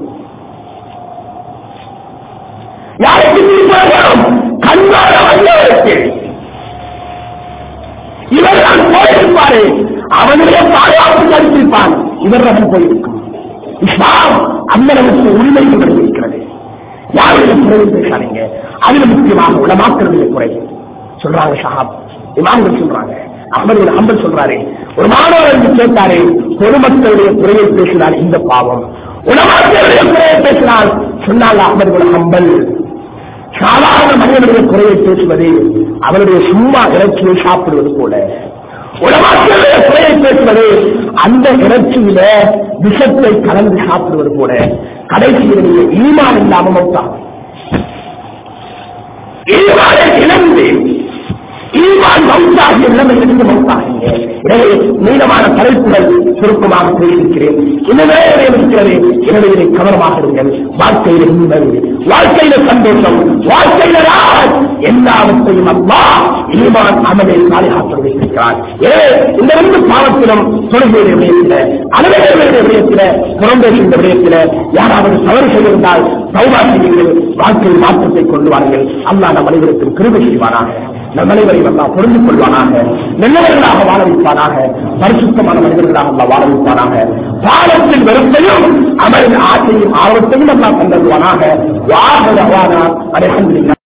யாருக்கு தீர்ப்பு வழங்கணும் கண்ணால வந்தவருக்கு இவர் தான் போயிருப்பாரு அவனுடைய பாதுகாப்பு அளித்திருப்பான் இவர் ரகம் போயிருக்கும் இஸ்லாம் அந்த நமக்கு உரிமைகள் இருக்கிறது யாருடைய குறையை பேசாதீங்க அதுல முக்கியமாக உலமாக்குறதுல குறை சொல்றாங்க ஷஹாப் இமாம்கள் சொல்றாங்க அஹமது அம்பல் சொல்றாரு ஒரு மாணவர் என்று கேட்டாரு பொதுமக்களுடைய குறையை பேசினார் இந்த பாவம் உலமாக்களுடைய குறையை பேசினால் சொன்னால் அஹமது அம்பல் சாதாரண மனிதனுடைய குறையை பேசுவது அவருடைய சும்மா இறைச்சியை சாப்பிடுவது போல உலமாக்களுடைய குறையை பேசுவது அந்த இறைச்சியில விஷத்தை கலந்து சாப்பிடுவது போல கடைசியில் நீங்க ஈமான் இல்லாம மௌத்தாகும் ஈமானை இழந்து ஈமான் மௌத்தாகிய நிலைமையிலிருந்து மௌத்தாகிங்க எனவே நீளமான தலைப்புகள் சுருக்கமாக பேசியிருக்கிறேன் இன்னமே இருக்கிறது எனவே இதை கவனமாக இருங்கள் வாழ்க்கையில நிம்மதி வாழ்க்கையில சந்தோஷம் வாழ்க்கையில ராஜ் எல்லாவற்றையும் அம்மா ஈமான் அமலை சாலையாக்க வைத்திருக்கிறார் எனவே இந்த ரெண்டு பாவத்திலும் தொழுகையுடைய விடயத்தில அலுவலர்களுடைய விடயத்தில புறம்பேசுகின்ற விடயத்தில யாராவது தவறு செய்திருந்தால் சௌபா செய்யுங்கள் வாழ்க்கையில் மாற்றத்தை கொண்டு வாருங்கள் அல்லாஹ் நம் அனைவருக்கும் கிருபை செய்வானாக நம் அனைவரையும் அல்லா புரிந்து கொள்வானாக நல்லவர்களாக வாழ வைப்பானாக பரிசுத்தமான மனிதர்களாக அல்லா வாழ வைப்பானாக பாலத்தின் வெறுப்பையும் அமரின் ஆசையும் ஆர்வத்தையும் அல்லா கண்டருவானாக வாகன அடைகின்றன